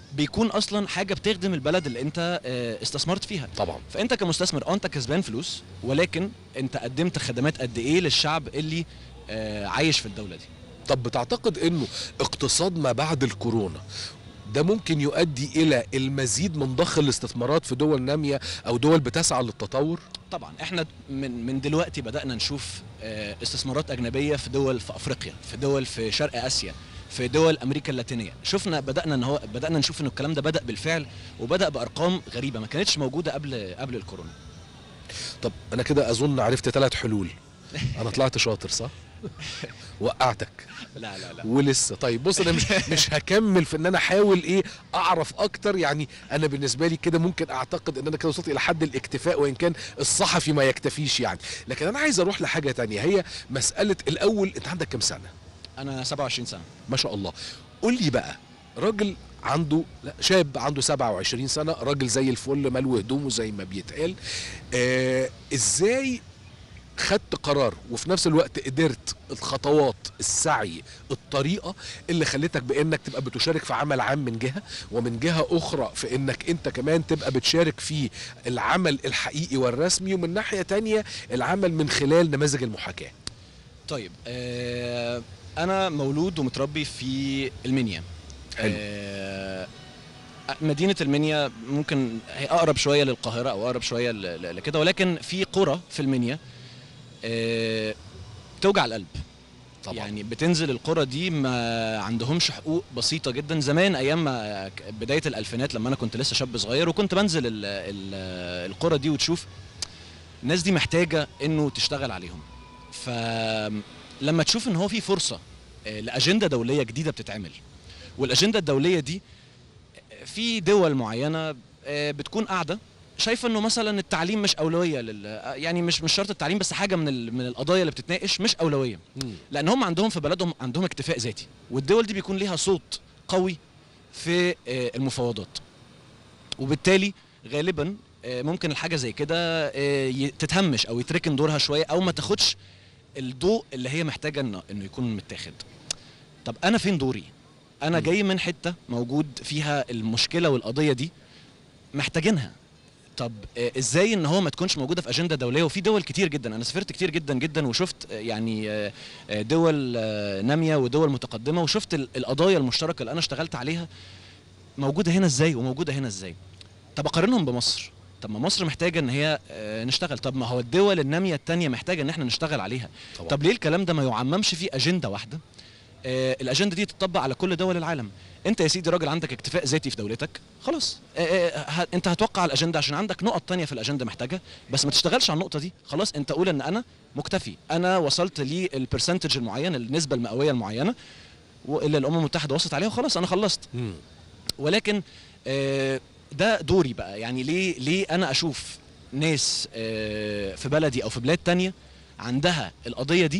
بيكون اصلا حاجه بتخدم البلد اللي انت آه، استثمرت فيها طبعا فانت كمستثمر اه انت كسبان فلوس ولكن انت قدمت خدمات قد ايه للشعب اللي آه، عايش في الدوله دي طب بتعتقد انه اقتصاد ما بعد الكورونا ده ممكن يؤدي الى المزيد من ضخ الاستثمارات في دول ناميه او دول بتسعى للتطور طبعا احنا من من دلوقتي بدانا نشوف آه، استثمارات اجنبيه في دول في افريقيا في دول في شرق اسيا في دول امريكا اللاتينيه شفنا بدانا ان هو بدانا نشوف ان الكلام ده بدا بالفعل وبدا بارقام غريبه ما كانتش موجوده قبل قبل الكورونا طب انا كده اظن عرفت ثلاث حلول انا طلعت شاطر صح وقعتك لا لا لا ولسه طيب بص انا مش مش هكمل في ان انا احاول ايه اعرف اكتر يعني انا بالنسبه لي كده ممكن اعتقد ان انا كده وصلت الى حد الاكتفاء وان كان الصحفي ما يكتفيش يعني لكن انا عايز اروح لحاجه تانية هي مساله الاول انت عندك كام سنه انا 27 سنه ما شاء الله قول لي بقى راجل عنده لا شاب عنده 27 سنه راجل زي الفل ملو هدومه زي ما بيتقال آه ازاي خدت قرار وفي نفس الوقت قدرت الخطوات السعي الطريقه اللي خلتك بانك تبقى بتشارك في عمل عام من جهه ومن جهه اخرى في انك انت كمان تبقى بتشارك في العمل الحقيقي والرسمي ومن ناحيه تانية العمل من خلال نماذج المحاكاه طيب آه انا مولود ومتربي في المنيا حلو. آه مدينة المنيا ممكن هي أقرب شوية للقاهرة أو أقرب شوية ل- ل- لكده ولكن في قرى في المنيا آه توجع القلب طبعا يعني بتنزل القرى دي ما عندهمش حقوق بسيطة جدا زمان أيام ما ك- بداية الألفينات لما أنا كنت لسه شاب صغير وكنت بنزل ال ال القرى دي وتشوف الناس دي محتاجة إنه تشتغل عليهم فلما تشوف إن هو في فرصة آه، لأجندة دولية جديدة بتتعمل والأجندة الدولية دي آه، في دول معينة آه، بتكون قاعدة شايفه انه مثلا التعليم مش اولويه لل يعني مش مش شرط التعليم بس حاجه من ال... من القضايا اللي بتتناقش مش اولويه مم. لان هم عندهم في بلدهم عندهم اكتفاء ذاتي والدول دي بيكون ليها صوت قوي في آه، المفاوضات وبالتالي غالبا آه، ممكن الحاجه زي كده آه، ي- تتهمش او يتركن دورها شويه او ما تاخدش الضوء اللي هي محتاجه انه انه يكون متاخد طب انا فين دوري انا جاي من حته موجود فيها المشكله والقضيه دي محتاجينها طب آه، ازاي ان هو ما تكونش موجوده في اجنده دوليه وفي دول كتير جدا انا سافرت كتير جدا جدا وشفت آه، يعني آه، آه، دول آه، ناميه ودول متقدمه وشفت ال- القضايا المشتركه اللي انا اشتغلت عليها موجوده هنا ازاي وموجوده هنا ازاي طب اقارنهم بمصر طب ما مصر محتاجه ان هي آه، نشتغل طب ما هو الدول الناميه التانية محتاجه ان احنا نشتغل عليها طبعا. طب ليه الكلام ده ما يعممش في اجنده واحده آه، الاجنده دي تطبق على كل دول العالم انت يا سيدي راجل عندك اكتفاء ذاتي في دولتك خلاص آه، آه، ه- انت هتوقع الاجنده عشان عندك نقط تانية في الاجنده محتاجه بس ما تشتغلش على النقطه دي خلاص انت قول ان انا مكتفي انا وصلت للبرسنتج المعين النسبه المئويه المعينه واللي الامم المتحده وصلت عليها وخلاص انا خلصت مم. ولكن آه، ده دوري بقى يعني ليه ليه انا اشوف ناس آه، في بلدي او في بلاد تانية عندها القضيه دي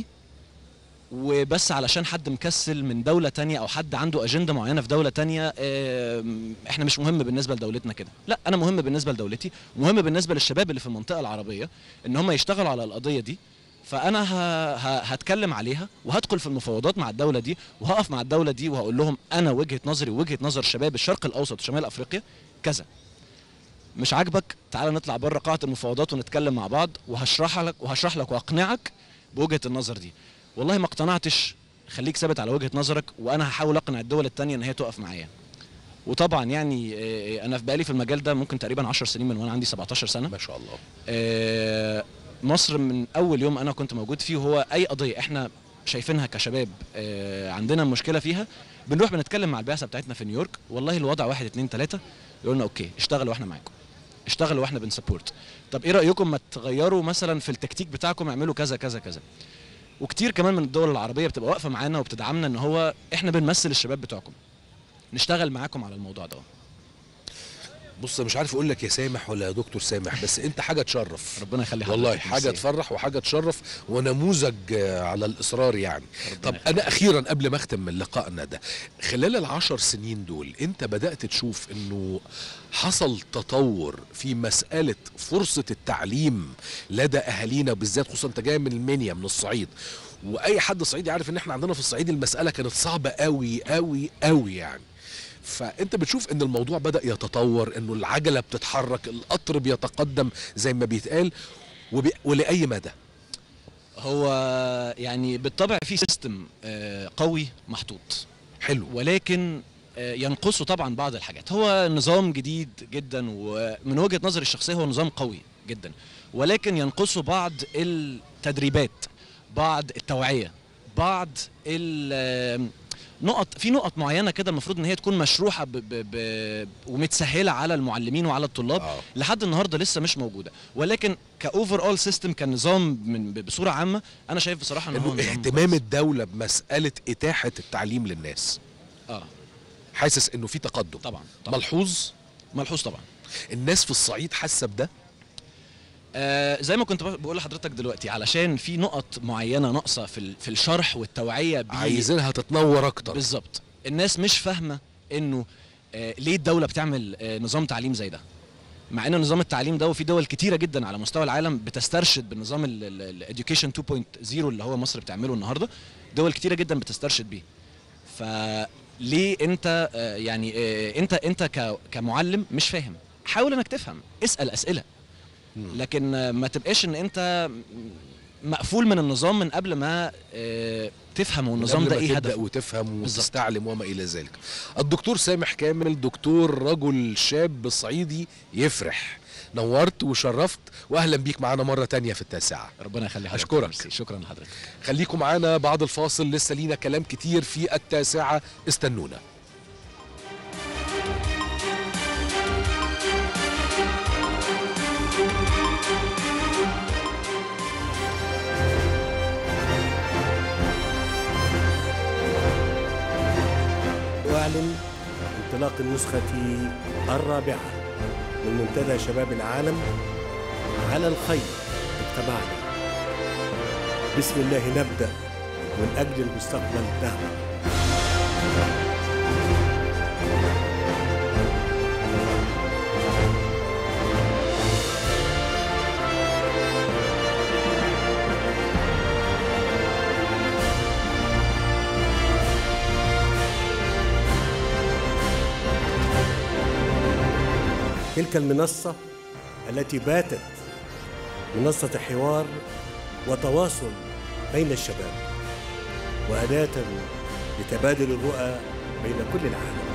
وبس علشان حد مكسل من دولة تانية أو حد عنده أجندة معينة في دولة تانية آم، إحنا مش مهم بالنسبة لدولتنا كده لا أنا مهم بالنسبة لدولتي ومهم بالنسبة للشباب اللي في المنطقة العربية إن هم يشتغلوا على القضية دي فأنا ه... ه... هتكلم عليها وهدخل في المفاوضات مع الدولة دي وهقف مع الدولة دي وهقول لهم أنا وجهة نظري ووجهة نظر شباب الشرق الأوسط وشمال أفريقيا كذا مش عاجبك تعال نطلع بره قاعة المفاوضات ونتكلم مع بعض وهشرح لك وهشرح لك واقنعك بوجهة النظر دي والله ما اقتنعتش خليك ثابت على وجهة نظرك وانا هحاول اقنع الدول التانية ان هي تقف معايا وطبعا يعني آه، انا في بقالي في المجال ده ممكن تقريبا 10 سنين من وانا عندي 17 سنة ما شاء الله آه، مصر من اول يوم انا كنت موجود فيه هو اي قضيه احنا شايفينها كشباب آه، عندنا مشكله فيها بنروح بنتكلم مع البعثه بتاعتنا في نيويورك والله الوضع واحد اتنين تلاته يقول لنا اوكي اشتغلوا واحنا معاكم اشتغلوا واحنا بنسبورت طب ايه رايكم ما تغيروا مثلا في التكتيك بتاعكم اعملوا كذا كذا كذا وكتير كمان من الدول العربيه بتبقى واقفه معانا وبتدعمنا ان هو احنا بنمثل الشباب بتوعكم نشتغل معاكم على الموضوع ده بص مش عارف اقول لك يا سامح ولا يا دكتور سامح بس انت حاجه تشرف ربنا يخلي والله حضرتك. حاجه ميرسي. تفرح وحاجه تشرف ونموذج آه، على الاصرار يعني ربنا طب يخليك. انا اخيرا قبل ما اختم من لقائنا ده خلال العشر سنين دول انت بدات تشوف انه حصل تطور في مساله فرصه التعليم لدى اهالينا بالذات خصوصا انت جاي من المنيا من الصعيد واي حد صعيدي عارف ان احنا عندنا في الصعيد المساله كانت صعبه قوي قوي قوي يعني فانت بتشوف ان الموضوع بدا يتطور انه العجله بتتحرك القطر بيتقدم زي ما بيتقال وبي... ولاي مدى هو يعني بالطبع في سيستم قوي محطوط حلو ولكن آه، ينقصه طبعا بعض الحاجات هو نظام جديد جدا ومن وجهة نظري الشخصية هو نظام قوي جدا ولكن ينقصه بعض التدريبات بعض التوعية بعض ال نقط في نقط معينه كده المفروض ان هي تكون مشروحه ب ب ب ومتسهله على المعلمين وعلى الطلاب آه. لحد النهارده لسه مش موجوده ولكن كاوفر اول سيستم كنظام من ب- بصوره عامه انا شايف بصراحه ان هو انه نظام اهتمام كويس. الدوله بمساله اتاحه التعليم للناس اه حاسس انه في تقدم طبعا طبعا ملحوظ ملحوظ طبعا الناس في الصعيد حاسه بده آه زي ما كنت بق- بقول لحضرتك دلوقتي علشان في نقط معينه ناقصه في ال- في الشرح والتوعيه بيه عايزينها تتنور اكتر بالظبط الناس مش فاهمه انه آه ليه الدوله بتعمل آه نظام تعليم زي ده مع ان نظام التعليم ده وفي دول كتيره جدا على مستوى العالم بتسترشد بالنظام الاديوكيشن 2.0 اللي هو مصر بتعمله النهارده دول كتيره جدا بتسترشد بيه فليه انت آه، يعني آه، انت انت ك- كمعلم مش فاهم حاول انك تفهم اسال اسئله لكن آه، ما تبقاش ان انت مقفول من النظام من قبل ما آه، تفهم النظام قبل ده ما ايه تبدأ هدفه وتفهم بالظبط. وتستعلم وما الى ذلك الدكتور سامح كامل دكتور رجل شاب صعيدي يفرح نورت وشرفت واهلا بيك معانا مره تانية في التاسعه ربنا يخلي حضرتك أشكرك. ميرسي. شكرا لحضرتك خليكم معانا بعد الفاصل لسه لينا كلام كتير في التاسعه استنونا أعلن انطلاق النسخة الرابعة من منتدى شباب العالم على الخير اجتمعنا بسم الله نبدأ من أجل المستقبل نعمل تلك المنصة التي باتت منصة حوار وتواصل بين الشباب وأداة لتبادل الرؤى بين كل العالم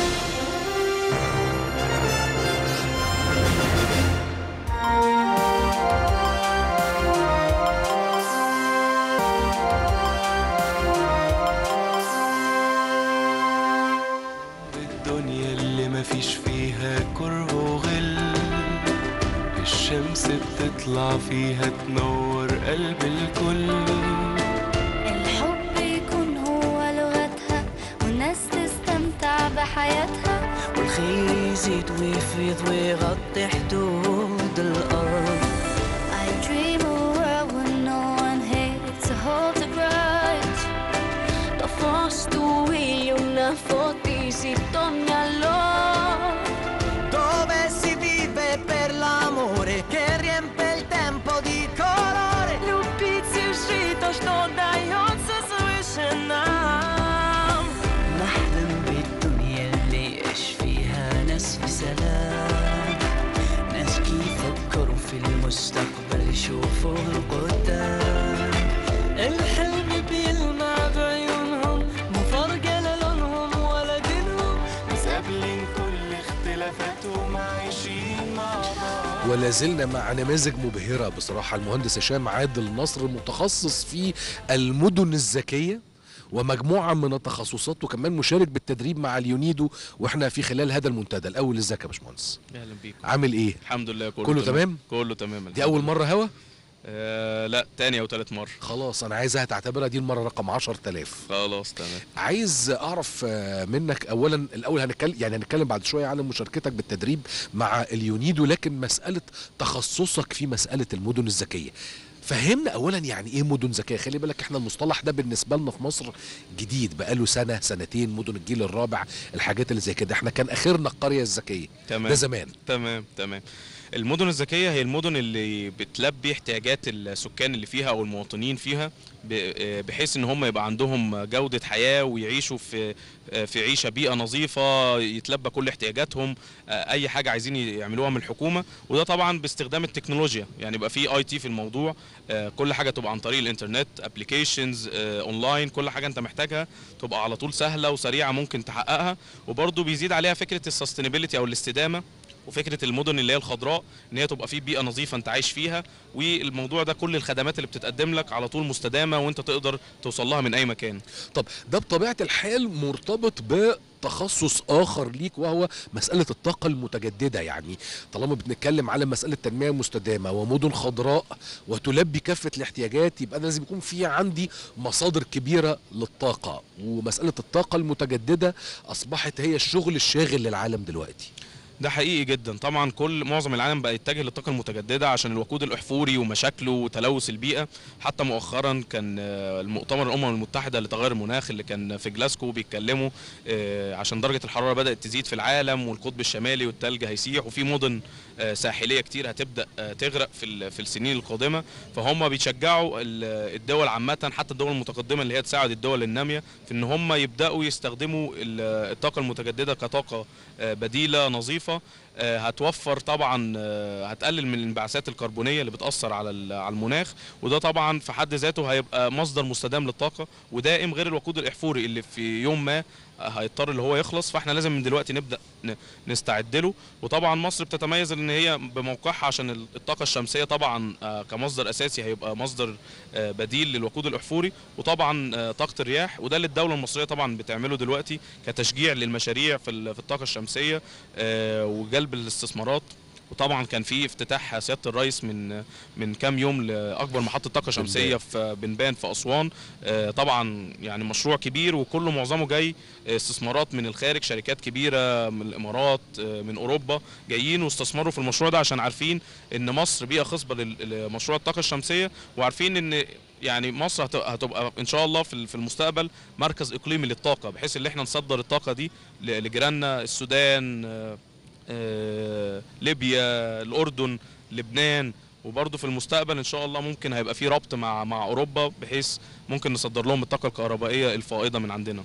الدنيا اللي مفيش فيها كره وغل الشمس بتطلع فيها تنور قلب الكل الحب يكون هو لغتها والناس تستمتع بحياتها والخير يزيد ويفيض ويغطي حدود الأرض I dream a world where no one hates to hold the grudge Da fastuì una fotisi ogni allora Dove si vive per l'amore che riempie il tempo di colore Любить жить то, что дается свыше нам نحلم بالدنيا اللي يعيش فيها ناس في سلام ناس كيف يفكروا في المستقبل يشوفوا القدام الحلم بيلمع بعيونهم مو فارقة لا لونهم ولا دينهم قابلين كل اختلافاتهم عايشين مع بعض ولا زلنا مع نماذج مبهرة بصراحة المهندس هشام عادل نصر متخصص في المدن الذكية ومجموعة من التخصصات وكمان مشارك بالتدريب مع اليونيدو واحنا في خلال هذا المنتدى الأول ازيك يا باشمهندس اهلا بيكم عامل ايه؟ الحمد لله كله, كله تمام؟ كله تمام دي أول مرة هوا؟ آه لا تاني او تالت مره خلاص أنا عايزها تعتبرها دي المرة رقم 10000 خلاص تمام عايز اعرف آه، منك اولا الاول هنتكلم يعني هنتكلم بعد شويه عن مشاركتك بالتدريب مع اليونيدو لكن مساله تخصصك في مساله المدن الذكيه فهمنا اولا يعني ايه مدن ذكيه خلي بالك احنا المصطلح ده بالنسبه لنا في مصر جديد بقاله سنه سنتين مدن الجيل الرابع الحاجات اللي زي كده احنا كان اخرنا القريه الذكيه تمام ده زمان تمام تمام المدن الذكية هي المدن اللي بتلبي احتياجات السكان اللي فيها أو المواطنين فيها ب- بحيث إن هم يبقى عندهم جودة حياة ويعيشوا في في عيشة بيئة نظيفة يتلبى كل احتياجاتهم أي حاجة عايزين يعملوها من الحكومة وده طبعا باستخدام التكنولوجيا يعني يبقى في اي تي في الموضوع كل حاجة تبقى عن طريق الإنترنت ابلكيشنز اونلاين كل حاجة أنت محتاجها تبقى على طول سهلة وسريعة ممكن تحققها وبرضه بيزيد عليها فكرة السستينابيلتي أو الاستدامة وفكره المدن اللي هي الخضراء ان هي تبقى في بيئه نظيفه انت عايش فيها والموضوع ده كل الخدمات اللي بتتقدم لك على طول مستدامه وانت تقدر توصل لها من اي مكان طب ده بطبيعه الحال مرتبط بتخصص اخر ليك وهو مساله الطاقه المتجدده يعني طالما بنتكلم على مساله تنميه مستدامه ومدن خضراء وتلبي كافه الاحتياجات يبقى لازم يكون في عندي مصادر كبيره للطاقه ومساله الطاقه المتجدده اصبحت هي الشغل الشاغل للعالم دلوقتي ده حقيقي جدا طبعا كل معظم العالم بقى يتجه للطاقه المتجدده عشان الوقود الاحفوري ومشاكله وتلوث البيئه حتى مؤخرا كان آه، المؤتمر الامم المتحده لتغير المناخ اللي كان في جلاسكو بيتكلموا آه، عشان درجه الحراره بدات تزيد في العالم والقطب الشمالي والتلج هيسيح وفي مدن آه، ساحليه كتير هتبدا آه، تغرق في ال- في السنين القادمه فهم بيشجعوا ال- الدول عامه حتى الدول المتقدمه اللي هي تساعد الدول الناميه في ان هم يبداوا يستخدموا ال- الطاقه المتجدده كطاقه آه، بديله نظيفه آه، هتوفر طبعا آه، هتقلل من الانبعاثات الكربونيه اللي بتاثر على ال- على المناخ وده طبعا في حد ذاته هيبقى مصدر مستدام للطاقه ودائم غير الوقود الاحفوري اللي في يوم ما آه، هيضطر اللي هو يخلص فاحنا لازم من دلوقتي نبدا ن- نستعد له وطبعا مصر بتتميز ان هي بموقعها عشان ال- الطاقه الشمسيه طبعا آه، كمصدر اساسي هيبقى مصدر آه، بديل للوقود الاحفوري وطبعا آه، طاقه الرياح وده اللي الدوله المصريه طبعا بتعمله دلوقتي كتشجيع للمشاريع في ال- في الطاقه الشمسيه آه، وجلب الاستثمارات وطبعا كان في افتتاح سياده الرئيس من من كام يوم لاكبر محطه طاقه شمسيه في بنبان في اسوان آه، طبعا يعني مشروع كبير وكله معظمه جاي استثمارات من الخارج شركات كبيره من الامارات آه، من اوروبا جايين واستثمروا في المشروع ده عشان عارفين ان مصر بيئه خصبه لل- لمشروع الطاقه الشمسيه وعارفين ان يعني مصر هت- هتبقى ان شاء الله في ال- في المستقبل مركز اقليمي للطاقه بحيث ان احنا نصدر الطاقه دي ل- لجيراننا السودان آه، آه، ليبيا الاردن لبنان وبرضه في المستقبل ان شاء الله ممكن هيبقى في ربط مع مع اوروبا بحيث ممكن نصدر لهم الطاقه الكهربائيه الفائضه من عندنا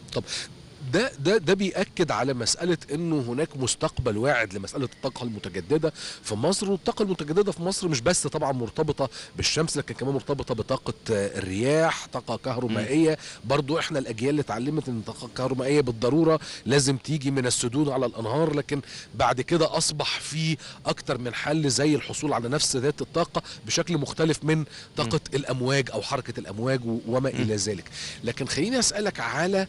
ده ده ده بيأكد على مسألة إنه هناك مستقبل واعد لمسألة الطاقة المتجددة في مصر والطاقة المتجددة في مصر مش بس طبعا مرتبطة بالشمس لكن كمان مرتبطة بطاقة آه، الرياح طاقة كهرومائية برضو إحنا الأجيال اللي اتعلمت إن الطاقة الكهرومائية بالضرورة لازم تيجي من السدود على الأنهار لكن بعد كده أصبح في أكتر من حل زي الحصول على نفس ذات الطاقة بشكل مختلف من طاقة الأمواج أو حركة الأمواج و- وما إلى ذلك لكن خليني أسألك على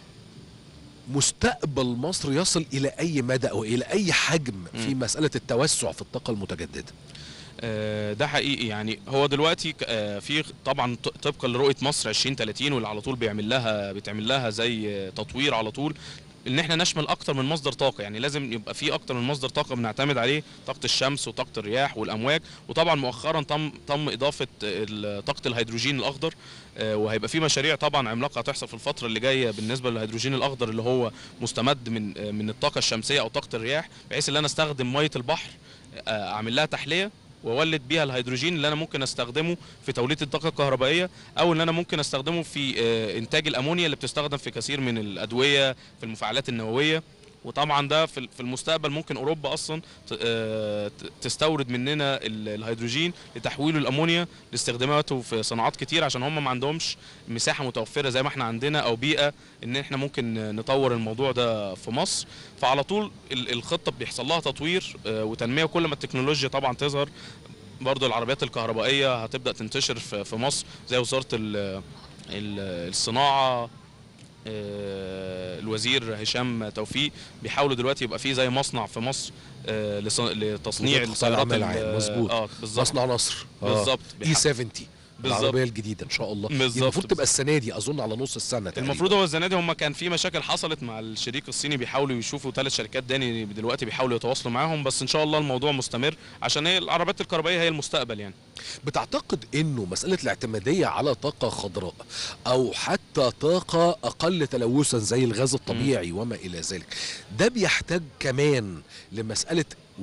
مستقبل مصر يصل الى اي مدى او الى اي حجم في مساله التوسع في الطاقه المتجدده آه، ده حقيقي يعني هو دلوقتي ك- آه، في طبعا ط- طبقا لرؤيه مصر 2030 واللي على طول بيعمل لها بتعمل لها زي آه، تطوير على طول ان احنا نشمل اكتر من مصدر طاقه يعني لازم يبقى في اكتر من مصدر طاقه بنعتمد عليه طاقه الشمس وطاقه الرياح والامواج وطبعا مؤخرا تم تم اضافه ال- طاقه الهيدروجين الاخضر آه، وهيبقى في مشاريع طبعا عملاقه هتحصل في الفتره اللي جايه بالنسبه للهيدروجين الاخضر اللي هو مستمد من آه، من الطاقه الشمسيه او طاقه الرياح بحيث ان انا استخدم ميه البحر آه، اعمل لها تحليه واولد بيها الهيدروجين اللي انا ممكن استخدمه في توليد الطاقه الكهربائيه او اللي انا ممكن استخدمه في آه، انتاج الامونيا اللي بتستخدم في كثير من الادويه في المفاعلات النوويه وطبعا ده في في المستقبل ممكن اوروبا اصلا ت- آه، ت- تستورد مننا ال- الهيدروجين لتحويله الامونيا لاستخداماته في صناعات كتير عشان هم ما عندهمش مساحه متوفره زي ما احنا عندنا او بيئه ان احنا ممكن نطور الموضوع ده في مصر فعلى طول ال- الخطه بيحصل لها تطوير آه، وتنميه وكل ما التكنولوجيا طبعا تظهر برضو العربيات الكهربائيه هتبدا تنتشر في في مصر زي وزاره ال- ال- الصناعه آه، الوزير هشام توفيق بيحاولوا دلوقتي يبقى في زي مصنع في مصر آه، لص- لتصنيع وزارة قطاع السيارات العمل ال- العام، مظبوط. اه بالظبط مصنع نصر بالظبط. اي 70 بالظبط. العربيه الجديده ان شاء الله دي بالظبط. المفروض تبقى السنه دي اظن على نص السنه تقريبا المفروض هو السنه دي هم كان في مشاكل حصلت مع الشريك الصيني بيحاولوا يشوفوا ثلاث شركات تاني دلوقتي بيحاولوا يتواصلوا معاهم بس ان شاء الله الموضوع مستمر عشان هي العربيات الكهربائيه هي المستقبل يعني بتعتقد انه مساله الاعتماديه على طاقه خضراء او حتى طاقه اقل تلوثا زي الغاز الطبيعي وما الى ذلك ده بيحتاج كمان لمساله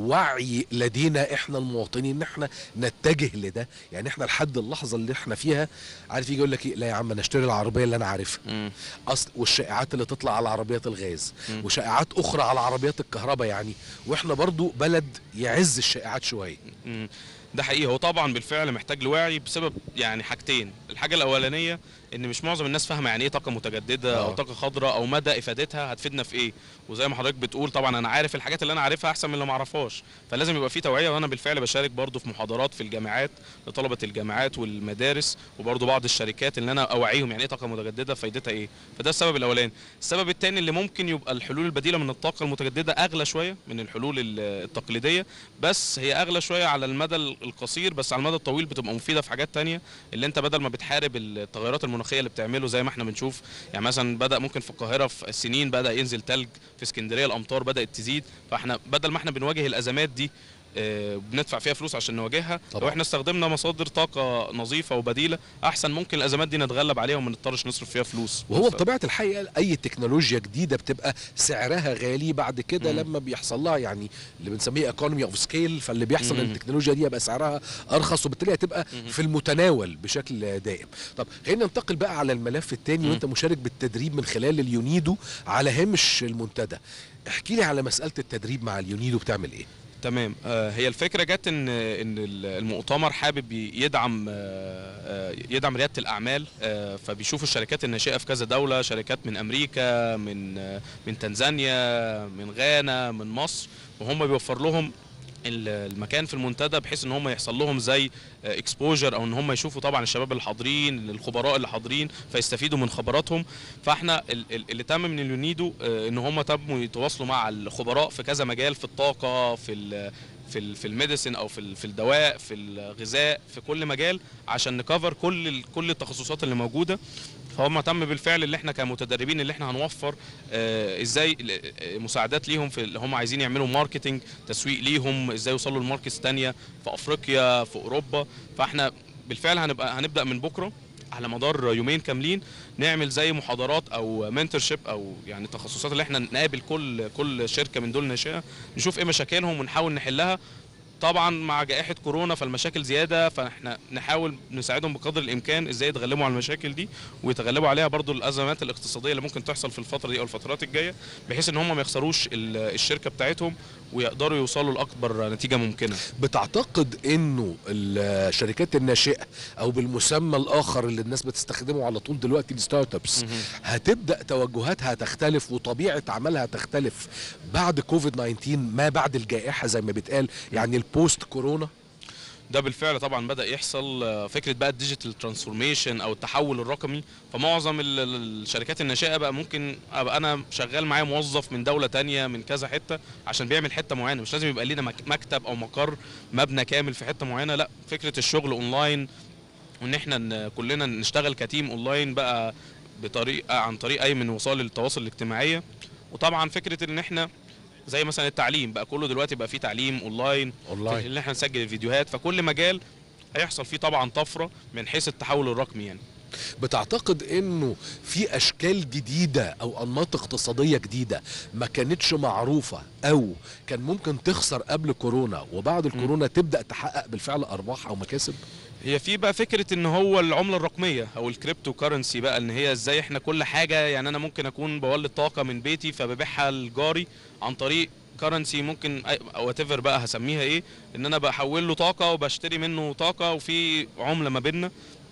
وعي لدينا احنا المواطنين ان احنا نتجه لده يعني احنا لحد اللحظه اللي احنا فيها عارف يجي يقول لك ايه لا يا عم انا اشتري العربيه اللي انا عارفها مم. اصل والشائعات اللي تطلع على عربيات الغاز مم. وشائعات اخرى على عربيات الكهرباء يعني واحنا برضو بلد يعز الشائعات شويه مم. ده حقيقي هو طبعا بالفعل محتاج لوعي بسبب يعني حاجتين الحاجه الاولانيه ان مش معظم الناس فاهمه يعني ايه طاقه متجدده آه. او طاقه خضراء او مدى افادتها هتفيدنا في ايه وزي ما حضرتك بتقول طبعا انا عارف الحاجات اللي انا عارفها احسن من اللي ما اعرفهاش فلازم يبقى في توعيه وانا بالفعل بشارك برضو في محاضرات في الجامعات لطلبه الجامعات والمدارس وبرضو بعض الشركات اللي انا اوعيهم يعني ايه طاقه متجدده فايدتها ايه فده السبب الاولاني السبب الثاني اللي ممكن يبقى الحلول البديله من الطاقه المتجدده اغلى شويه من الحلول ال- التقليديه بس هي اغلى شويه على المدى القصير بس على المدى الطويل بتبقى مفيده في حاجات تانية اللي انت بدل ما بتحارب التغيرات المناخيه اللي بتعمله زي ما احنا بنشوف يعني مثلا بدا ممكن في القاهره في السنين بدا ينزل تلج في اسكندريه الامطار بدات تزيد فاحنا بدل ما احنا بنواجه الازمات دي آه، بندفع فيها فلوس عشان نواجهها طبعا. لو احنا استخدمنا مصادر طاقه نظيفه وبديله احسن ممكن الازمات دي نتغلب عليها وما نضطرش نصرف فيها فلوس وهو ف- بطبيعه الحقيقه اي تكنولوجيا جديده بتبقى سعرها غالي بعد كده مم. لما بيحصل لها يعني اللي بنسميه ايكونومي اوف سكيل فاللي بيحصل ان مم. التكنولوجيا دي يبقى سعرها ارخص وبالتالي هتبقى مم. في المتناول بشكل دائم طب خلينا ننتقل بقى على الملف الثاني مم. وانت مشارك بالتدريب من خلال اليونيدو على هامش المنتدى احكي لي على مساله التدريب مع اليونيدو بتعمل ايه تمام آه، هي الفكره جت ان ان المؤتمر حابب يدعم آه، آه، يدعم رياده الاعمال آه، فبيشوفوا الشركات الناشئه في كذا دوله شركات من امريكا من آه، من تنزانيا من غانا من مصر وهم بيوفر لهم ال- المكان في المنتدى بحيث ان هم يحصل لهم زي اكسبوجر او ان هم يشوفوا طبعا الشباب اللي حاضرين الخبراء اللي حاضرين فيستفيدوا من خبراتهم فاحنا ال- ال- اللي تم من اليونيدو آه، ان هم تموا يتواصلوا مع الخبراء في كذا مجال في الطاقه في ال في ال في الميديسن او في ال- في الدواء في الغذاء في كل مجال عشان نكفر كل ال- كل التخصصات اللي موجوده فهم تم بالفعل اللي احنا كمتدربين اللي احنا هنوفر آه ازاي ال- آه، مساعدات ليهم في اللي هم عايزين يعملوا ماركتنج تسويق ليهم ازاي يوصلوا لماركتس تانية في افريقيا في اوروبا فاحنا بالفعل هنبقى هنبدا من بكره على مدار يومين كاملين نعمل زي محاضرات او منتورشيب او يعني تخصصات اللي احنا نقابل كل كل شركه من دول ناشئه نشوف ايه مشاكلهم ونحاول نحلها طبعا مع جائحه كورونا فالمشاكل زياده فاحنا نحاول نساعدهم بقدر الامكان ازاي يتغلبوا على المشاكل دي ويتغلبوا عليها برضو الازمات الاقتصاديه اللي ممكن تحصل في الفتره دي او الفترات الجايه بحيث ان هم ما يخسروش ال- الشركه بتاعتهم ويقدروا يوصلوا لاكبر نتيجه ممكنه بتعتقد انه الشركات الناشئه او بالمسمى الاخر اللي الناس بتستخدمه على طول دلوقتي الستارت ابس هتبدا توجهاتها تختلف وطبيعه عملها تختلف بعد كوفيد 19 ما بعد الجائحه زي ما بيتقال يعني البوست كورونا ده بالفعل طبعا بدا يحصل آه، فكره بقى الديجيتال ترانسفورميشن او التحول الرقمي فمعظم ال- ال- الشركات الناشئه بقى ممكن ابقى انا شغال معايا موظف من دوله تانية من كذا حته عشان بيعمل حته معينه مش لازم يبقى لينا مك- مكتب او مقر مبنى كامل في حته معينه لا فكره الشغل اونلاين وان احنا ن- كلنا نشتغل كتيم اونلاين بقى بطريقه عن طريق اي من وسائل التواصل الاجتماعيه وطبعا فكره ان احنا زي مثلا التعليم بقى كله دلوقتي بقى فيه تعليم اونلاين اونلاين اللي احنا نسجل الفيديوهات فكل مجال هيحصل فيه طبعا طفره من حيث التحول الرقمي يعني بتعتقد انه في اشكال جديده او انماط اقتصاديه جديده ما كانتش معروفه او كان ممكن تخسر قبل كورونا وبعد الكورونا تبدا تحقق بالفعل ارباح او مكاسب هي في بقى فكره ان هو العمله الرقميه او الكريبتو كارنسي بقى ان هي ازاي احنا كل حاجه يعني انا ممكن اكون بولد طاقه من بيتي فببيعها لجاري عن طريق كرنسي ممكن او ايفر بقى هسميها ايه ان انا بحول له طاقه وبشتري منه طاقه وفي عمله ما بيننا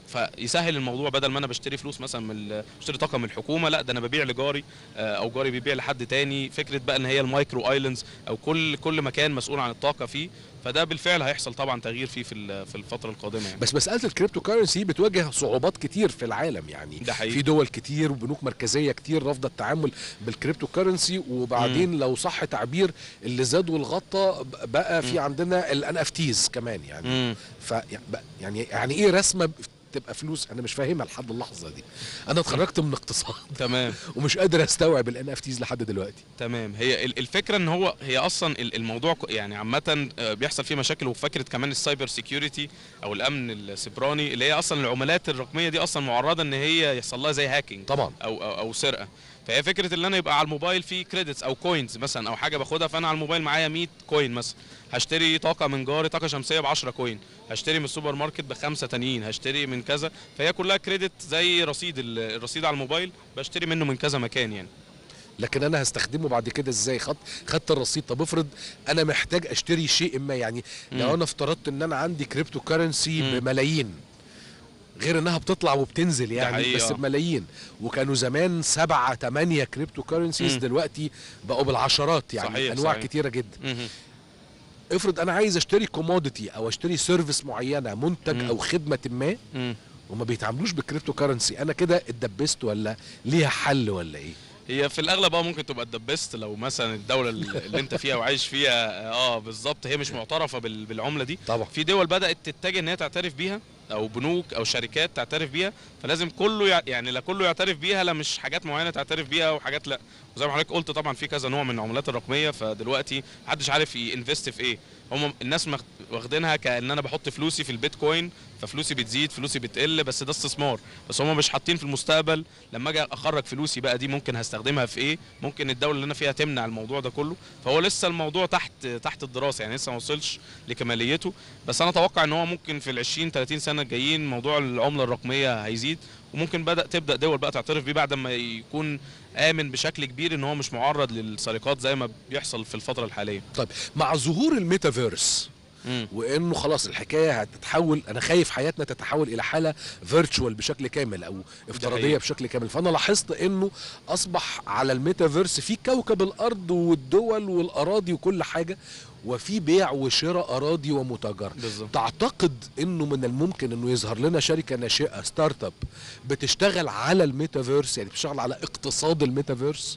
فيسهل الموضوع بدل ما انا بشتري فلوس مثلا من ال- بشتري طاقه من الحكومه لا ده انا ببيع لجاري آه، او جاري بيبيع لحد تاني فكره بقى ان هي المايكرو ايلاندز او كل كل مكان مسؤول عن الطاقه فيه فده بالفعل هيحصل طبعا تغيير فيه في ال- في الفتره القادمه يعني. بس مساله الكريبتو كارنسي بتواجه صعوبات كتير في العالم يعني ده حقيقي. في دول كتير وبنوك مركزيه كتير رافضه التعامل بالكريبتو كارنسي وبعدين لو صح تعبير اللي زاد والغطى بقى في عندنا الان اف تيز كمان يعني مم. ف يعني يعني ايه رسمه تبقى فلوس انا مش فاهمها لحد اللحظه دي انا اتخرجت من اقتصاد تمام ومش قادر استوعب الان اف تيز لحد دلوقتي تمام هي ال- الفكره ان هو هي اصلا ال- الموضوع ك- يعني عامه آه، بيحصل فيه مشاكل وفكره كمان السايبر سيكيورتي او الامن السيبراني اللي هي اصلا العملات الرقميه دي اصلا معرضه ان هي يحصل لها زي هاكينج طبعا او او, أو سرقه فهي فكره ان انا يبقى على الموبايل في كريدتس او كوينز مثلا او حاجه باخدها فانا على الموبايل معايا 100 كوين مثلا هشتري طاقه من جاري طاقه شمسيه ب 10 كوين هشتري من السوبر ماركت بخمسه تانيين هشتري من كذا فهي كلها كريدت زي رصيد ال- الرصيد على الموبايل بشتري منه من كذا مكان يعني لكن انا هستخدمه بعد كده ازاي خط خدت الرصيد طب افرض انا محتاج اشتري شيء ما يعني لو مم. انا افترضت ان انا عندي كريبتو كارنسي مم. بملايين غير انها بتطلع وبتنزل يعني حقيقي، بس آه. بملايين وكانوا زمان سبعة تمانية كريبتو كارنسيز مم. دلوقتي بقوا بالعشرات يعني صحيح، انواع صحيح. كتيره جدا مهم. افرض انا عايز اشتري كوموديتي او اشتري سيرفيس معينه منتج مم. او خدمه ما مم. وما بيتعاملوش بالكريبتو كارنسي انا كده اتدبست ولا ليها حل ولا ايه هي في الاغلب اه ممكن تبقى اتدبست لو مثلا الدوله اللي انت فيها وعايش فيها اه بالظبط هي مش معترفه بال- بالعمله دي طبعا في دول بدات تتجه ان هي تعترف بيها او بنوك او شركات تعترف بيها فلازم كله يع- يعني لا كله يعترف بيها لا مش حاجات معينه تعترف بيها وحاجات لا وزي ما حضرتك قلت طبعا في كذا نوع من العملات الرقميه فدلوقتي محدش عارف ينفست في ايه هم الناس مخ- واخدينها كان انا بحط فلوسي في البيتكوين ففلوسي بتزيد فلوسي بتقل بس ده استثمار بس هم مش حاطين في المستقبل لما اجي اخرج فلوسي بقى دي ممكن هستخدمها في ايه ممكن الدوله اللي انا فيها تمنع الموضوع ده كله فهو لسه الموضوع تحت تحت الدراسه يعني لسه ما وصلش لكماليته بس انا اتوقع ان هو ممكن في ال 20 30 سنه الجايين موضوع العمله الرقميه هيزيد وممكن بدا تبدا دول بقى تعترف بيه بعد ما يكون امن بشكل كبير ان هو مش معرض للسرقات زي ما بيحصل في الفتره الحاليه طيب مع ظهور الميتافيرس مم. وانه خلاص الحكايه هتتحول انا خايف حياتنا تتحول الى حاله فيرتشوال بشكل كامل او افتراضيه حقيقي. بشكل كامل فانا لاحظت انه اصبح على الميتافيرس في كوكب الارض والدول والاراضي وكل حاجه وفي بيع وشراء اراضي ومتاجره بالظبط تعتقد انه من الممكن انه يظهر لنا شركه ناشئه ستارت اب بتشتغل على الميتافيرس يعني بتشتغل على اقتصاد الميتافيرس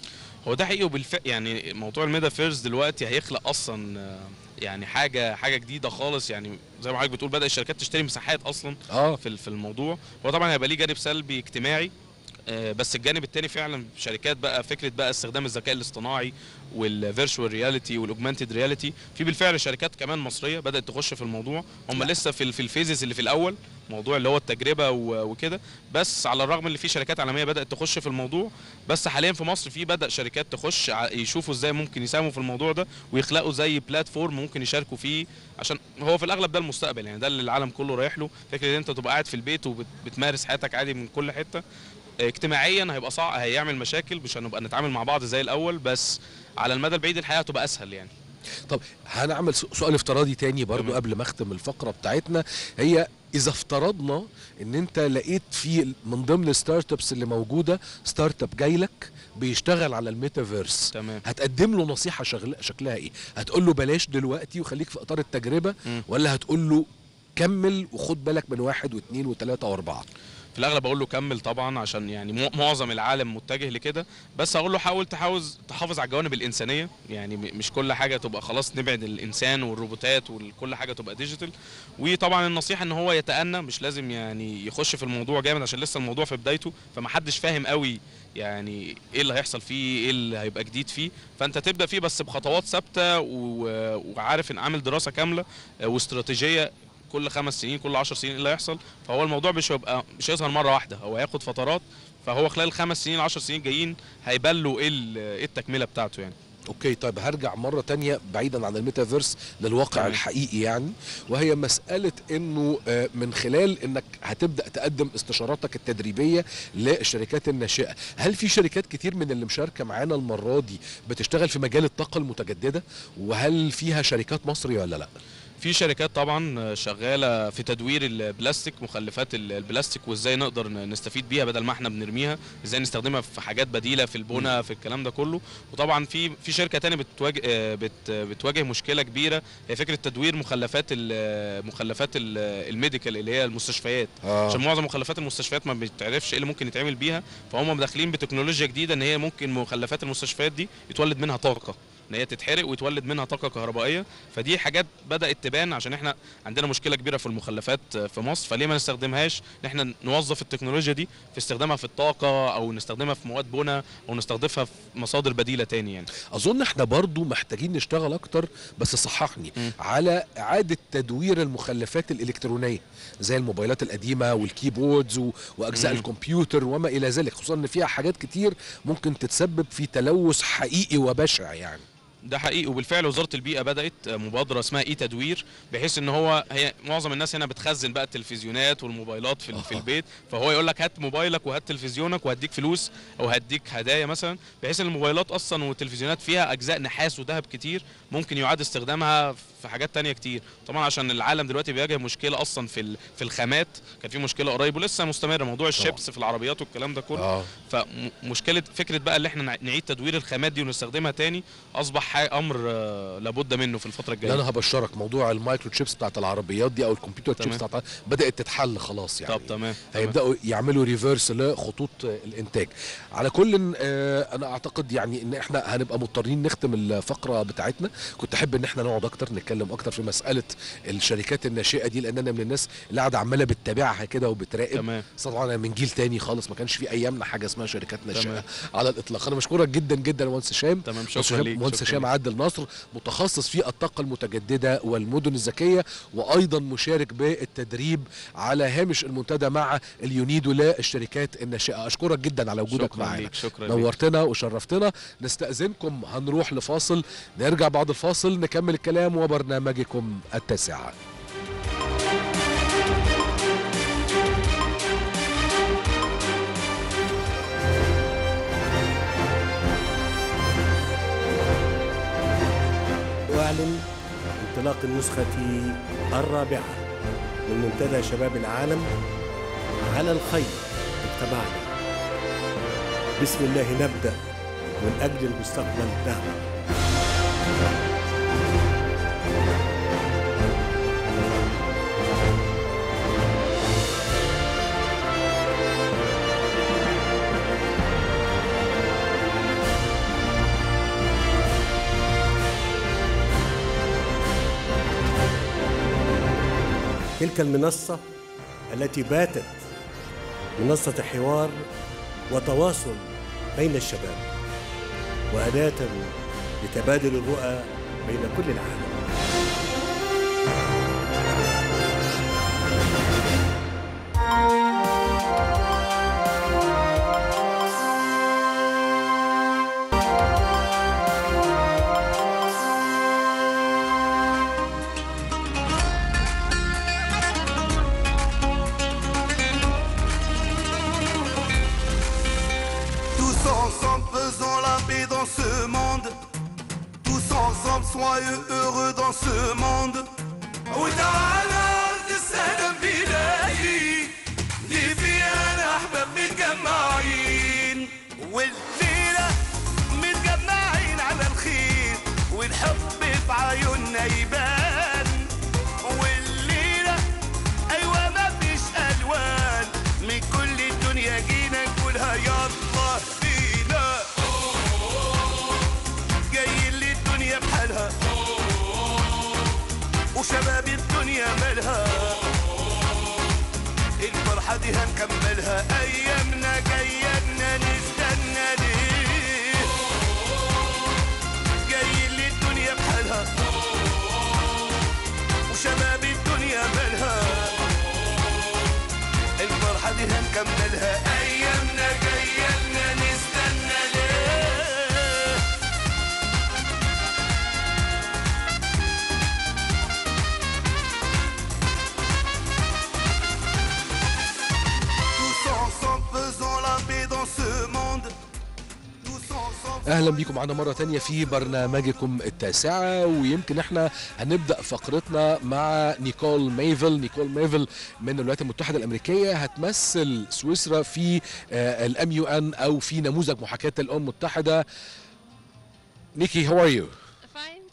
هو ده حقيقي وبالفعل يعني موضوع الميتافيرس دلوقتي هيخلق اصلا آه، يعني حاجه حاجه جديده خالص يعني زي ما حضرتك بتقول بدا الشركات تشتري مساحات اصلا اه في في الموضوع هو طبعا هيبقى ليه جانب سلبي اجتماعي آه، بس الجانب التاني فعلا شركات بقى فكره بقى استخدام الذكاء الاصطناعي والفيرتشوال رياليتي والاوجمانتد رياليتي في بالفعل شركات كمان مصريه بدات تخش في الموضوع هم لسه في ال- في الفيزز اللي في الاول موضوع اللي هو التجربه و- وكده بس على الرغم ان في شركات عالميه بدات تخش في الموضوع بس حاليا في مصر في بدا شركات تخش ع- يشوفوا ازاي ممكن يساهموا في الموضوع ده ويخلقوا زي بلاتفورم ممكن يشاركوا فيه عشان هو في الاغلب ده المستقبل يعني ده اللي العالم كله رايح له فكره ان انت تبقى قاعد في البيت وبتمارس حياتك عادي من كل حته اجتماعيا هيبقى صعب هيعمل مشاكل مش هنبقى نتعامل مع بعض زي الاول بس على المدى البعيد الحياه هتبقى اسهل يعني طب هنعمل س- سؤال افتراضي تاني برضو تمام. قبل ما اختم الفقره بتاعتنا هي اذا افترضنا ان انت لقيت في من ضمن الستارت ابس اللي موجوده ستارت اب جاي لك بيشتغل على الميتافيرس تمام هتقدم له نصيحه شغل شكلها ايه هتقول له بلاش دلوقتي وخليك في اطار التجربه مم. ولا هتقول له كمل وخد بالك من واحد واثنين وثلاثه واربعه في الاغلب اقول له كمل طبعا عشان يعني مو- معظم العالم متجه لكده بس اقول له حاول تحاول تحافظ على الجوانب الانسانيه يعني م- مش كل حاجه تبقى خلاص نبعد الانسان والروبوتات وكل حاجه تبقى ديجيتال وطبعا النصيحه ان هو يتأنى مش لازم يعني يخش في الموضوع جامد عشان لسه الموضوع في بدايته فمحدش فاهم قوي يعني ايه اللي هيحصل فيه ايه اللي هيبقى جديد فيه فانت تبدا فيه بس بخطوات ثابته و- وعارف ان عامل دراسه كامله آه، واستراتيجيه كل خمس سنين كل عشر سنين ايه اللي هيحصل فهو الموضوع مش هيبقى مش هيظهر مره واحده هو هياخد فترات فهو خلال الخمس سنين عشر سنين جايين هيبان له ايه ال- ايه التكمله بتاعته يعني اوكي طيب هرجع مره تانية بعيدا عن الميتافيرس للواقع تمام. الحقيقي يعني وهي مساله انه آه، من خلال انك هتبدا تقدم استشاراتك التدريبيه للشركات الناشئه هل في شركات كتير من اللي مشاركه معانا المره دي بتشتغل في مجال الطاقه المتجدده وهل فيها شركات مصري ولا لا في شركات طبعا شغاله في تدوير البلاستيك مخلفات ال- البلاستيك وازاي نقدر ن- نستفيد بيها بدل ما احنا بنرميها ازاي نستخدمها في حاجات بديله في البنى في الكلام ده كله وطبعا في في شركه تانية بتواجه آه، بت بتواجه مشكله كبيره هي فكره تدوير مخلفات ال- مخلفات ال- الميديكال اللي هي المستشفيات عشان معظم مخلفات المستشفيات ما بتعرفش ايه اللي ممكن يتعمل بيها فهم داخلين بتكنولوجيا جديده ان هي ممكن مخلفات المستشفيات دي يتولد منها طاقه ان هي تتحرق ويتولد منها طاقه كهربائيه فدي حاجات بدات تبان عشان احنا عندنا مشكله كبيره في المخلفات في مصر فليه ما نستخدمهاش ان احنا نوظف التكنولوجيا دي في استخدامها في الطاقه او نستخدمها في مواد بناء او نستخدمها في مصادر بديله تاني يعني اظن احنا برضو محتاجين نشتغل اكتر بس صححني مم. على اعاده تدوير المخلفات الالكترونيه زي الموبايلات القديمه والكيبوردز و- واجزاء مم. الكمبيوتر وما الى ذلك خصوصا ان فيها حاجات كتير ممكن تتسبب في تلوث حقيقي وبشع يعني ده حقيقي وبالفعل وزاره البيئه بدات مبادره اسمها اي تدوير بحيث ان هو هي معظم الناس هنا بتخزن بقى التلفزيونات والموبايلات في, في أها. البيت فهو يقول لك هات موبايلك وهات تلفزيونك وهديك فلوس او هديك هدايا مثلا بحيث ان الموبايلات اصلا والتلفزيونات فيها اجزاء نحاس وذهب كتير ممكن يعاد استخدامها في حاجات تانية كتير طبعا عشان العالم دلوقتي بيواجه مشكله اصلا في ال- في الخامات كان في مشكله قريب ولسه مستمره موضوع الشيبس في العربيات والكلام ده كله اه فمشكله فكره بقى اللي احنا نع- نعيد تدوير الخامات دي ونستخدمها تاني اصبح ح- امر آه، لابد منه في الفتره لا الجايه انا هبشرك موضوع المايكرو تشيبس بتاعت العربيات دي او الكمبيوتر تمام. تشيبس بتاعت بدات تتحل خلاص يعني طب تمام تمام. هيبداوا يعملوا ريفيرس لخطوط الانتاج على كل آه، انا اعتقد يعني ان احنا هنبقى مضطرين نختم الفقره بتاعتنا كنت احب ان احنا نقعد اكتر نتكلم اكتر في مساله الشركات الناشئه دي لان انا من الناس اللي قاعده عماله بتتابعها كده وبتراقب تمام طبعا انا من جيل تاني خالص ما كانش في ايامنا حاجه اسمها شركات ناشئه تمام. على الاطلاق انا بشكرك جدا جدا يا مهندس هشام تمام مهندس شكرا هشام- ليك مهندس شكراً هشام ليك. عادل نصر متخصص في الطاقه المتجدده والمدن الذكيه وايضا مشارك بالتدريب على هامش المنتدى مع اليونيدو للشركات الناشئه اشكرك جدا على وجودك شكرا معنا ليك شكرا ليك نورتنا وشرفتنا نستأذنكم هنروح لفاصل نرجع بعد الفاصل نكمل الكلام وبرنامجكم التاسعة واعلن انطلاق النسخة الرابعة من منتدى شباب العالم على الخير اجتمعنا بسم الله نبدأ من أجل المستقبل نعمل تلك المنصة التي باتت منصة حوار وتواصل بين الشباب وأداة لتبادل الرؤى بين كل العالم Tous ensemble faisons la paix dans ce monde Tous ensemble soyeux heureux dans ce monde وتعالى السلام بلادي دي فيها احباب متجمعين والليلة متجمعين على الخير والحب في عيوننا يبان والليلة ايوه مفيش الوان من كل الدنيا جينا نقولها يلا بينا جايين للدنيا بحالها وشباب الدنيا مالها الفرحة دي هنكملها أيامنا جاية نستنى ليه جايين للدنيا بحالها وشباب الدنيا مالها الفرحة دي هنكملها أيامنا جاية نستنى ليه Tous ensemble faisons la paix dans ce monde Tous ensemble اهلا بيكم معانا مره تانية في برنامجكم التاسعه ويمكن احنا هنبدا فقرتنا مع نيكول ميفل نيكول ميفل من الولايات المتحده الامريكيه هتمثل سويسرا في الام يو ان او في نموذج محاكاه الامم المتحده نيكي هاو ار يو Fine,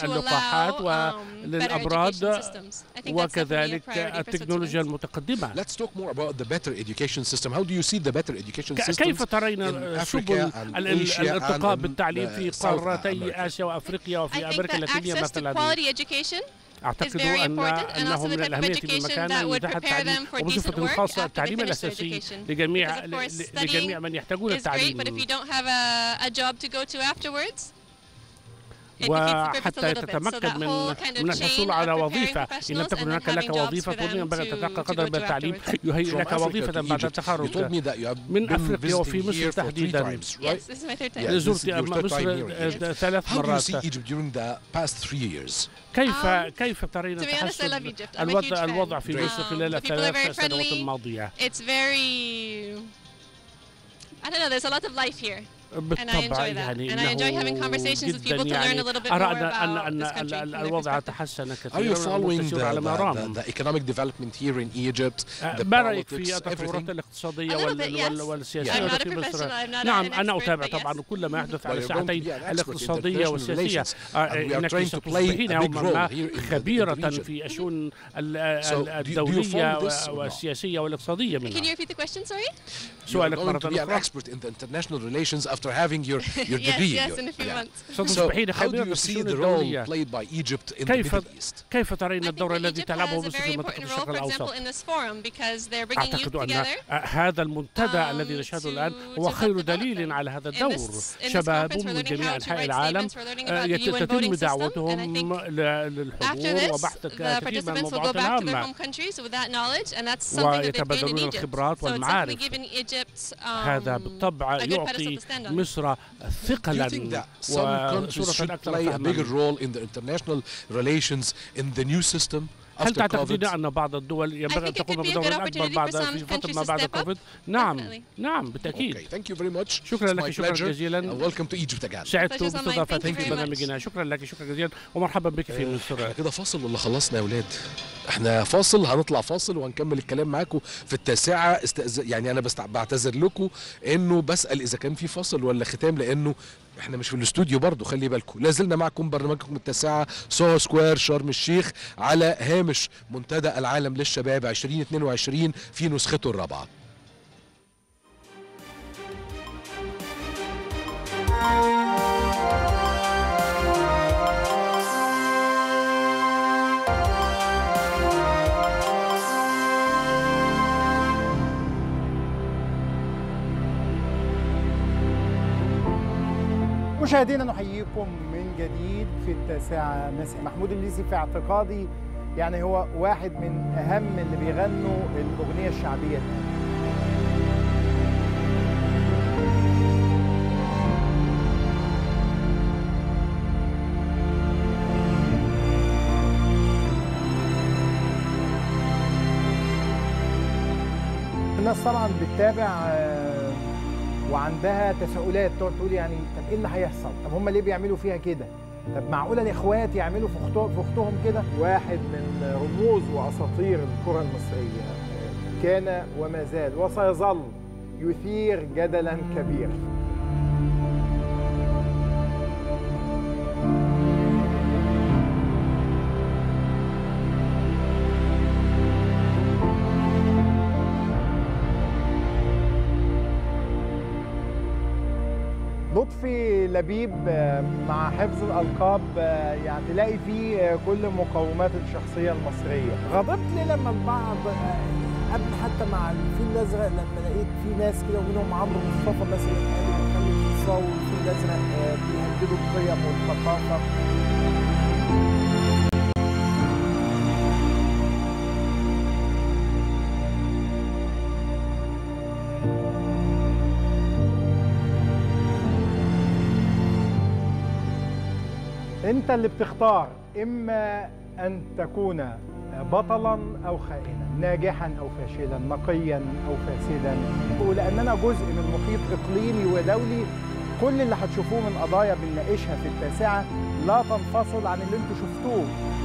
اللقاحات allow, um, better وللأمراض education systems. I think that's definitely a وكذلك priority for التكنولوجيا Switzerland. المتقدمة Let's talk more about the better education system. How do you see the better education ك- system كيف ترين in سبل Africa and ال- ال- Asia الارتقاء and, بالتعليم uh, في South قارتي America? آسيا وأفريقيا I وفي think أمريكا that اللاتينية access to مثلا quality education أعتقد very أن important and أنه also من the type of الأهمية education بمكان that would يتاح prepare التعليم them for decent وبصفة work خاصة after they التعليم finish their الأساسي education. لجميع Because of course ل- studying لجميع من يحتاجون is great, but if التعليم you don't have a, a job to go to afterwards, it defeats the purpose a وحتى little bit. So تتمكن that من whole kind of من chain الحصول of على preparing وظيفة إن لم professionals تكن and then هناك لك having jobs وظيفة for them ينبغي أن to- تتلقى to قدر go من to التعليم afterwards. يهيئ From لك Africa وظيفة to بعد Egypt. You التخرج told me that you have من been أفريقيا وفي visiting مصر here for three تحديدا times, right? Yes, this is my third time. Yeah, this is زرت your third time مصر here in Egypt. آه، ثلاث How do you مرات see Egypt during the past three years? كيف Um, كيف ترين to be honest, I تحسن love Egypt. I'm a huge الوضع fan. الوضع في Great. مصر Um, خلال the people are very الثلاث سنوات friendly. الماضية It's very. I don't know. There's a lot of life here. And I بالطبع enjoy that. يعني And I enjoy having إنه conversations with جداً people to learn يعني a little bit أرى more أن أن about أن this country ال- from their الوضع perspective. تحسن Are you كثيرا following the, والمنتشر على ما the, أرام the, the economic development here in Egypt? The ما رأيك في politics, التطورات everything? الاقتصادية A little وال- bit, وال- yes. والسياسية I'm not a في مصر professional, I'm not نعم an أنا expert, أتابع but yes. طبعا كل ما يحدث Well, على you're going to الساحتين be an expert in الاقتصادية international والسياسية relations, آه، and we are إنك trying to play ستصبحين a big يوما role ما here in the- in the خبيرة region. في الشؤون ال- So, ال- do you- do you الدولية follow this or not? والسياسية والاقتصادية Can منها you repeat the question? Sorry. You are سؤالك going مرة to be an أخرى expert in the international relations after having your, your yes, degree. yes, your- in a few yeah. months. So ستصبحين how do خبيرة you في see الشؤون the role الدولية played by Egypt in the كيف Middle East? كيف ترين I think الدور that الذي Egypt تلعبه has a مصر very في منطقة important role, الشرق for example, الأوسط in this forum because they're bringing youth أعتقد أن together. هذا المنتدى um, الذي نشهده to- الآن to هو help خير develop دليل them. على هذا In الدور this- in this شباب conference, we're من learning جميع how to أنحاء write العالم statements, we're learning آه، about the يت- UN تتم voting system, دعوتهم and I think ل- After للحضور this, وبحث the كثير من participants will go الموضوعات back to their الهامة home countries with that knowledge, and that's something that they've gained in ويتبادلون Egypt. الخبرات So it's definitely والمعارف. given Egypt um, هذا بالطبع a good pedestal يعطي to stand on. مصر Do you ثقلا think that some countries وصورة should أكثر play a bigger فهما role in the international relations in the new system هل after تعتقدين COVID? أن بعض الدول ينبغي أن think it تقوم could be a بدور good أكبر opportunity بعد for some في فترة countries ما to بعد step up. كوفيد؟ نعم Definitely. نعم بالتأكيد Okay, thank you very much. شكرا It's لك، my شكرا pleasure. جزيلا. And welcome to Egypt again. سعدت Pleasure's on mine. Thank you باستضافتك في very much. برنامجنا شكرا لك شكرا جزيلا ومرحبا بك في مصر احنا كده فاصل ولا خلصنا يا ولاد احنا فاصل هنطلع فاصل وهنكمل الكلام معاكم في التاسعة استأذ... يعني انا بست... بعتذر لكم انه بسأل اذا كان في فاصل ولا ختام لانه احنا مش في الاستوديو برضو خلي بالكم لازلنا معكم برنامجكم التاسعة سو سكوير شرم الشيخ على هامش منتدى العالم للشباب 2022 في نسخته الرابعة مشاهدينا نحييكم من جديد في التاسعة مساء محمود الليثي في اعتقادي يعني هو واحد من أهم اللي بيغنوا الأغنية الشعبية الآن الناس طبعا بتتابع آه، وعندها تساؤلات تقعد تقول يعني طب ايه اللي هيحصل؟ طب هم ليه بيعملوا فيها كده؟ طب معقوله الاخوات يعملوا في اختهم في اختهم كده؟ واحد من رموز واساطير الكره المصريه آه، كان وما زال وسيظل يثير جدلا كبيرا. لطفي لبيب آه، مع حفظ الألقاب آه، يعني تلاقي فيه آه، كل مقومات الشخصية المصرية غضبت ليه لما البعض آه، قبل حتى مع الفيل الأزرق لما لقيت في ناس كده ومنهم عمرو مصطفى مثلا قالوا خالد الصاوي والفيل الأزرق آه، بيهددوا القيم والثقافة انت اللي بتختار اما ان تكون بطلا او خائنا ناجحا او فاشلا نقيا او فاسدا ولاننا جزء من محيط اقليمي ودولي كل اللي هتشوفوه من قضايا بنناقشها في التاسعه لا تنفصل عن اللي انتوا شفتوه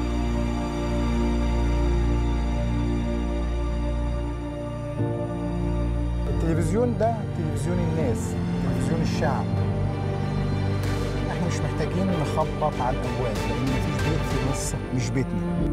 التلفزيون ده تلفزيون الناس تلفزيون الشعب احنا مش محتاجين نخبط على الابواب لان مفيش بيت في مصر مش بيتنا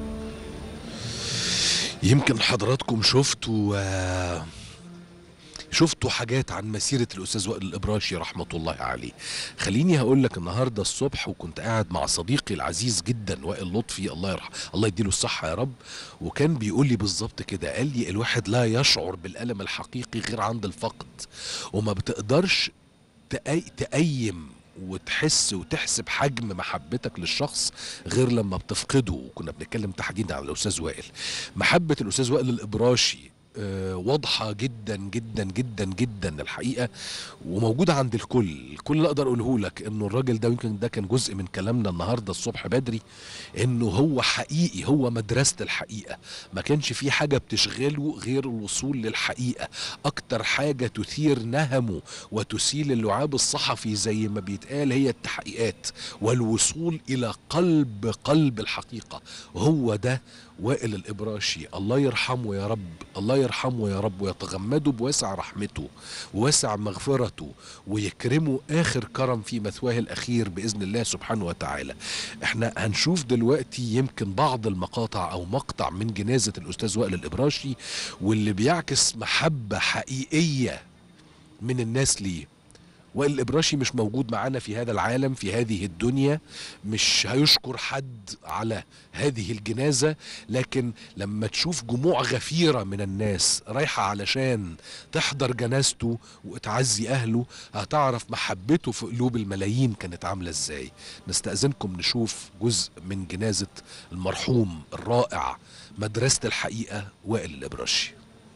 يمكن حضراتكم شفتوا آه، شفتوا حاجات عن مسيرة الأستاذ وائل الإبراشي رحمة الله عليه خليني هقول لك النهاردة الصبح وكنت قاعد مع صديقي العزيز جدا وائل لطفي الله يرحمه الله يديله الصحة يا رب وكان بيقول لي بالظبط كده قال لي الواحد لا يشعر بالألم الحقيقي غير عند الفقد وما بتقدرش تأي تقيم وتحس وتحسب حجم محبتك للشخص غير لما بتفقده وكنا بنتكلم تحديدا عن الاستاذ وائل محبه الاستاذ وائل الابراشي آه، واضحة جدا جدا جدا جدا الحقيقة وموجودة عند الكل كل اللي اقدر اقوله لك انه الراجل ده يمكن ده كان جزء من كلامنا النهاردة الصبح بدري انه هو حقيقي هو مدرسة الحقيقة ما كانش في حاجة بتشغله غير الوصول للحقيقة اكتر حاجة تثير نهمه وتسيل اللعاب الصحفي زي ما بيتقال هي التحقيقات والوصول الى قلب قلب الحقيقة هو ده وائل الإبراشي الله يرحمه يا رب الله يرحمه يا رب ويتغمده بواسع رحمته وواسع مغفرته ويكرمه آخر كرم في مثواه الأخير بإذن الله سبحانه وتعالى احنا هنشوف دلوقتي يمكن بعض المقاطع أو مقطع من جنازة الأستاذ وائل الإبراشي واللي بيعكس محبة حقيقية من الناس ليه وائل الإبراشي مش موجود معانا في هذا العالم في هذه الدنيا مش هيشكر حد على هذه الجنازة لكن لما تشوف جموع غفيرة من الناس رايحة علشان تحضر جنازته وتعزي أهله هتعرف محبته في قلوب الملايين كانت عاملة ازاي نستأذنكم نشوف جزء من جنازة المرحوم الرائع مدرسة الحقيقة وائل الإبراشي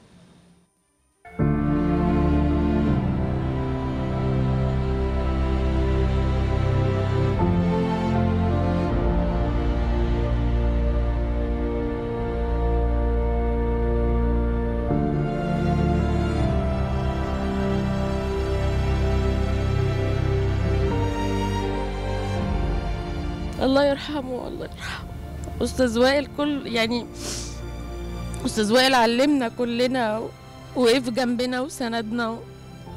الله يرحمه الله يرحمه استاذ وائل كل يعني استاذ وائل علمنا كلنا وقف جنبنا وسندنا و...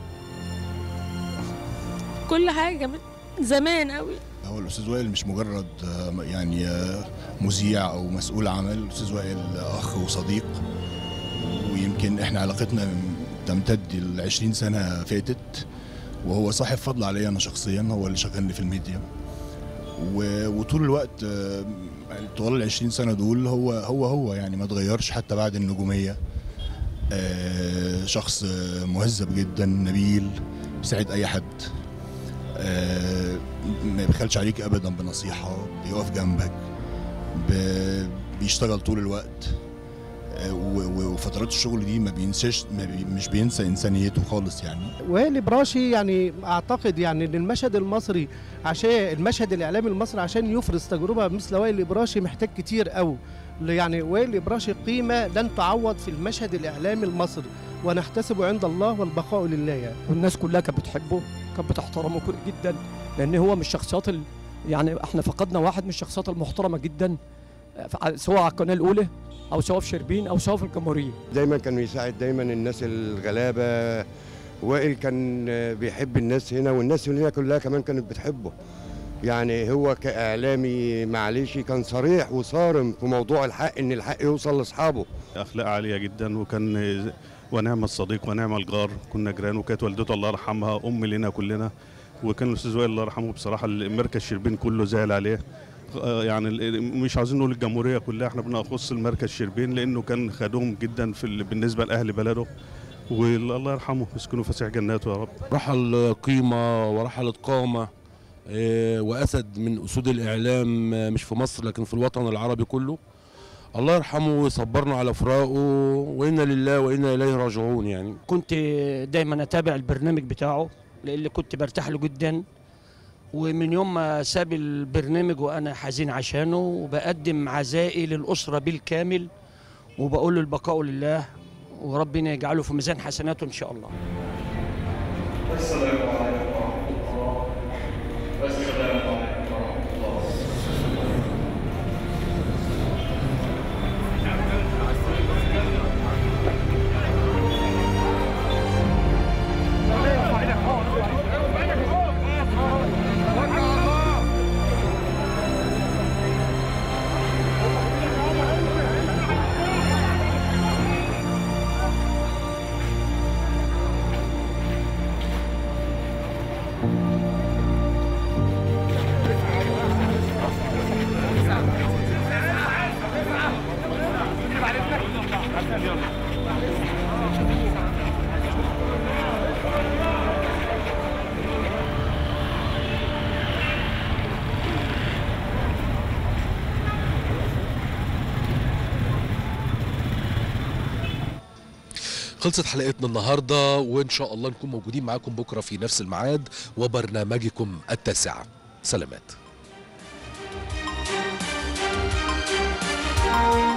كل حاجه من زمان قوي هو الاستاذ وائل مش مجرد آه، يعني آه، مذيع او مسؤول عمل الاستاذ وائل اخ وصديق ويمكن احنا علاقتنا تمتد ل 20 سنه فاتت وهو صاحب فضل عليا انا شخصيا هو اللي شغلني في الميديا و- وطول الوقت آه، طوال ال 20 سنه دول هو هو هو يعني ما اتغيرش حتى بعد النجوميه آه، شخص آه، مهذب جدا نبيل بيساعد اي حد آه، ما بيخلش عليك ابدا بنصيحه بيقف جنبك ب- بيشتغل طول الوقت آه، و- و- وفترات الشغل دي ما بينساش ما بي مش بينسى انسانيته خالص يعني وائل براشي يعني اعتقد يعني ان المشهد المصري عشان المشهد الاعلامي المصري عشان يفرز تجربه مثل وائل براشي محتاج كتير قوي يعني وائل براشي قيمه لن تعوض في المشهد الاعلامي المصري ونحتسب عند الله والبقاء لله يعني والناس كلها كانت بتحبه كانت بتحترمه كل- جدا لان هو من الشخصيات ال... يعني احنا فقدنا واحد من الشخصيات المحترمه جدا ف- سواء على القناه الاولى او سواء في شربين او سواء في الجمهوريه دايما كان بيساعد دايما الناس الغلابه وائل كان بيحب الناس هنا والناس هنا كلها كمان كانت بتحبه يعني هو كاعلامي معلش كان صريح وصارم في موضوع الحق ان الحق يوصل لاصحابه اخلاق عاليه جدا وكان ونعم الصديق ونعم الجار كنا جيران وكانت والدته الله يرحمها ام لنا كلنا وكان الاستاذ وائل الله يرحمه بصراحه المركز شربين كله زعل عليه آه، يعني ال- مش عاوزين نقول الجمهوريه كلها احنا بنخص المركز شربين لانه كان خدوم جدا في ال- بالنسبه لاهل بلده والله يرحمه يسكنوا فسيح جناته يا رب رحل قيمة ورحلت قامة آه، وأسد من أسود الإعلام آه، مش في مصر لكن في الوطن العربي كله الله يرحمه ويصبرنا على فراقه وإنا لله وإنا إليه راجعون يعني كنت دايما اتابع البرنامج بتاعه لان كنت برتاح له جدا ومن يوم ما ساب البرنامج وانا حزين عشانه وبقدم عزائي للاسره بالكامل وبقول له البقاء لله وربنا يجعله في ميزان حسناته ان شاء الله السلام عليكم ورحمة الله والسلام عليكم ورحمة الله خلصت حلقتنا النهارده وان شاء الله نكون موجودين معاكم بكره في نفس الميعاد وبرنامجكم التاسعه سلامات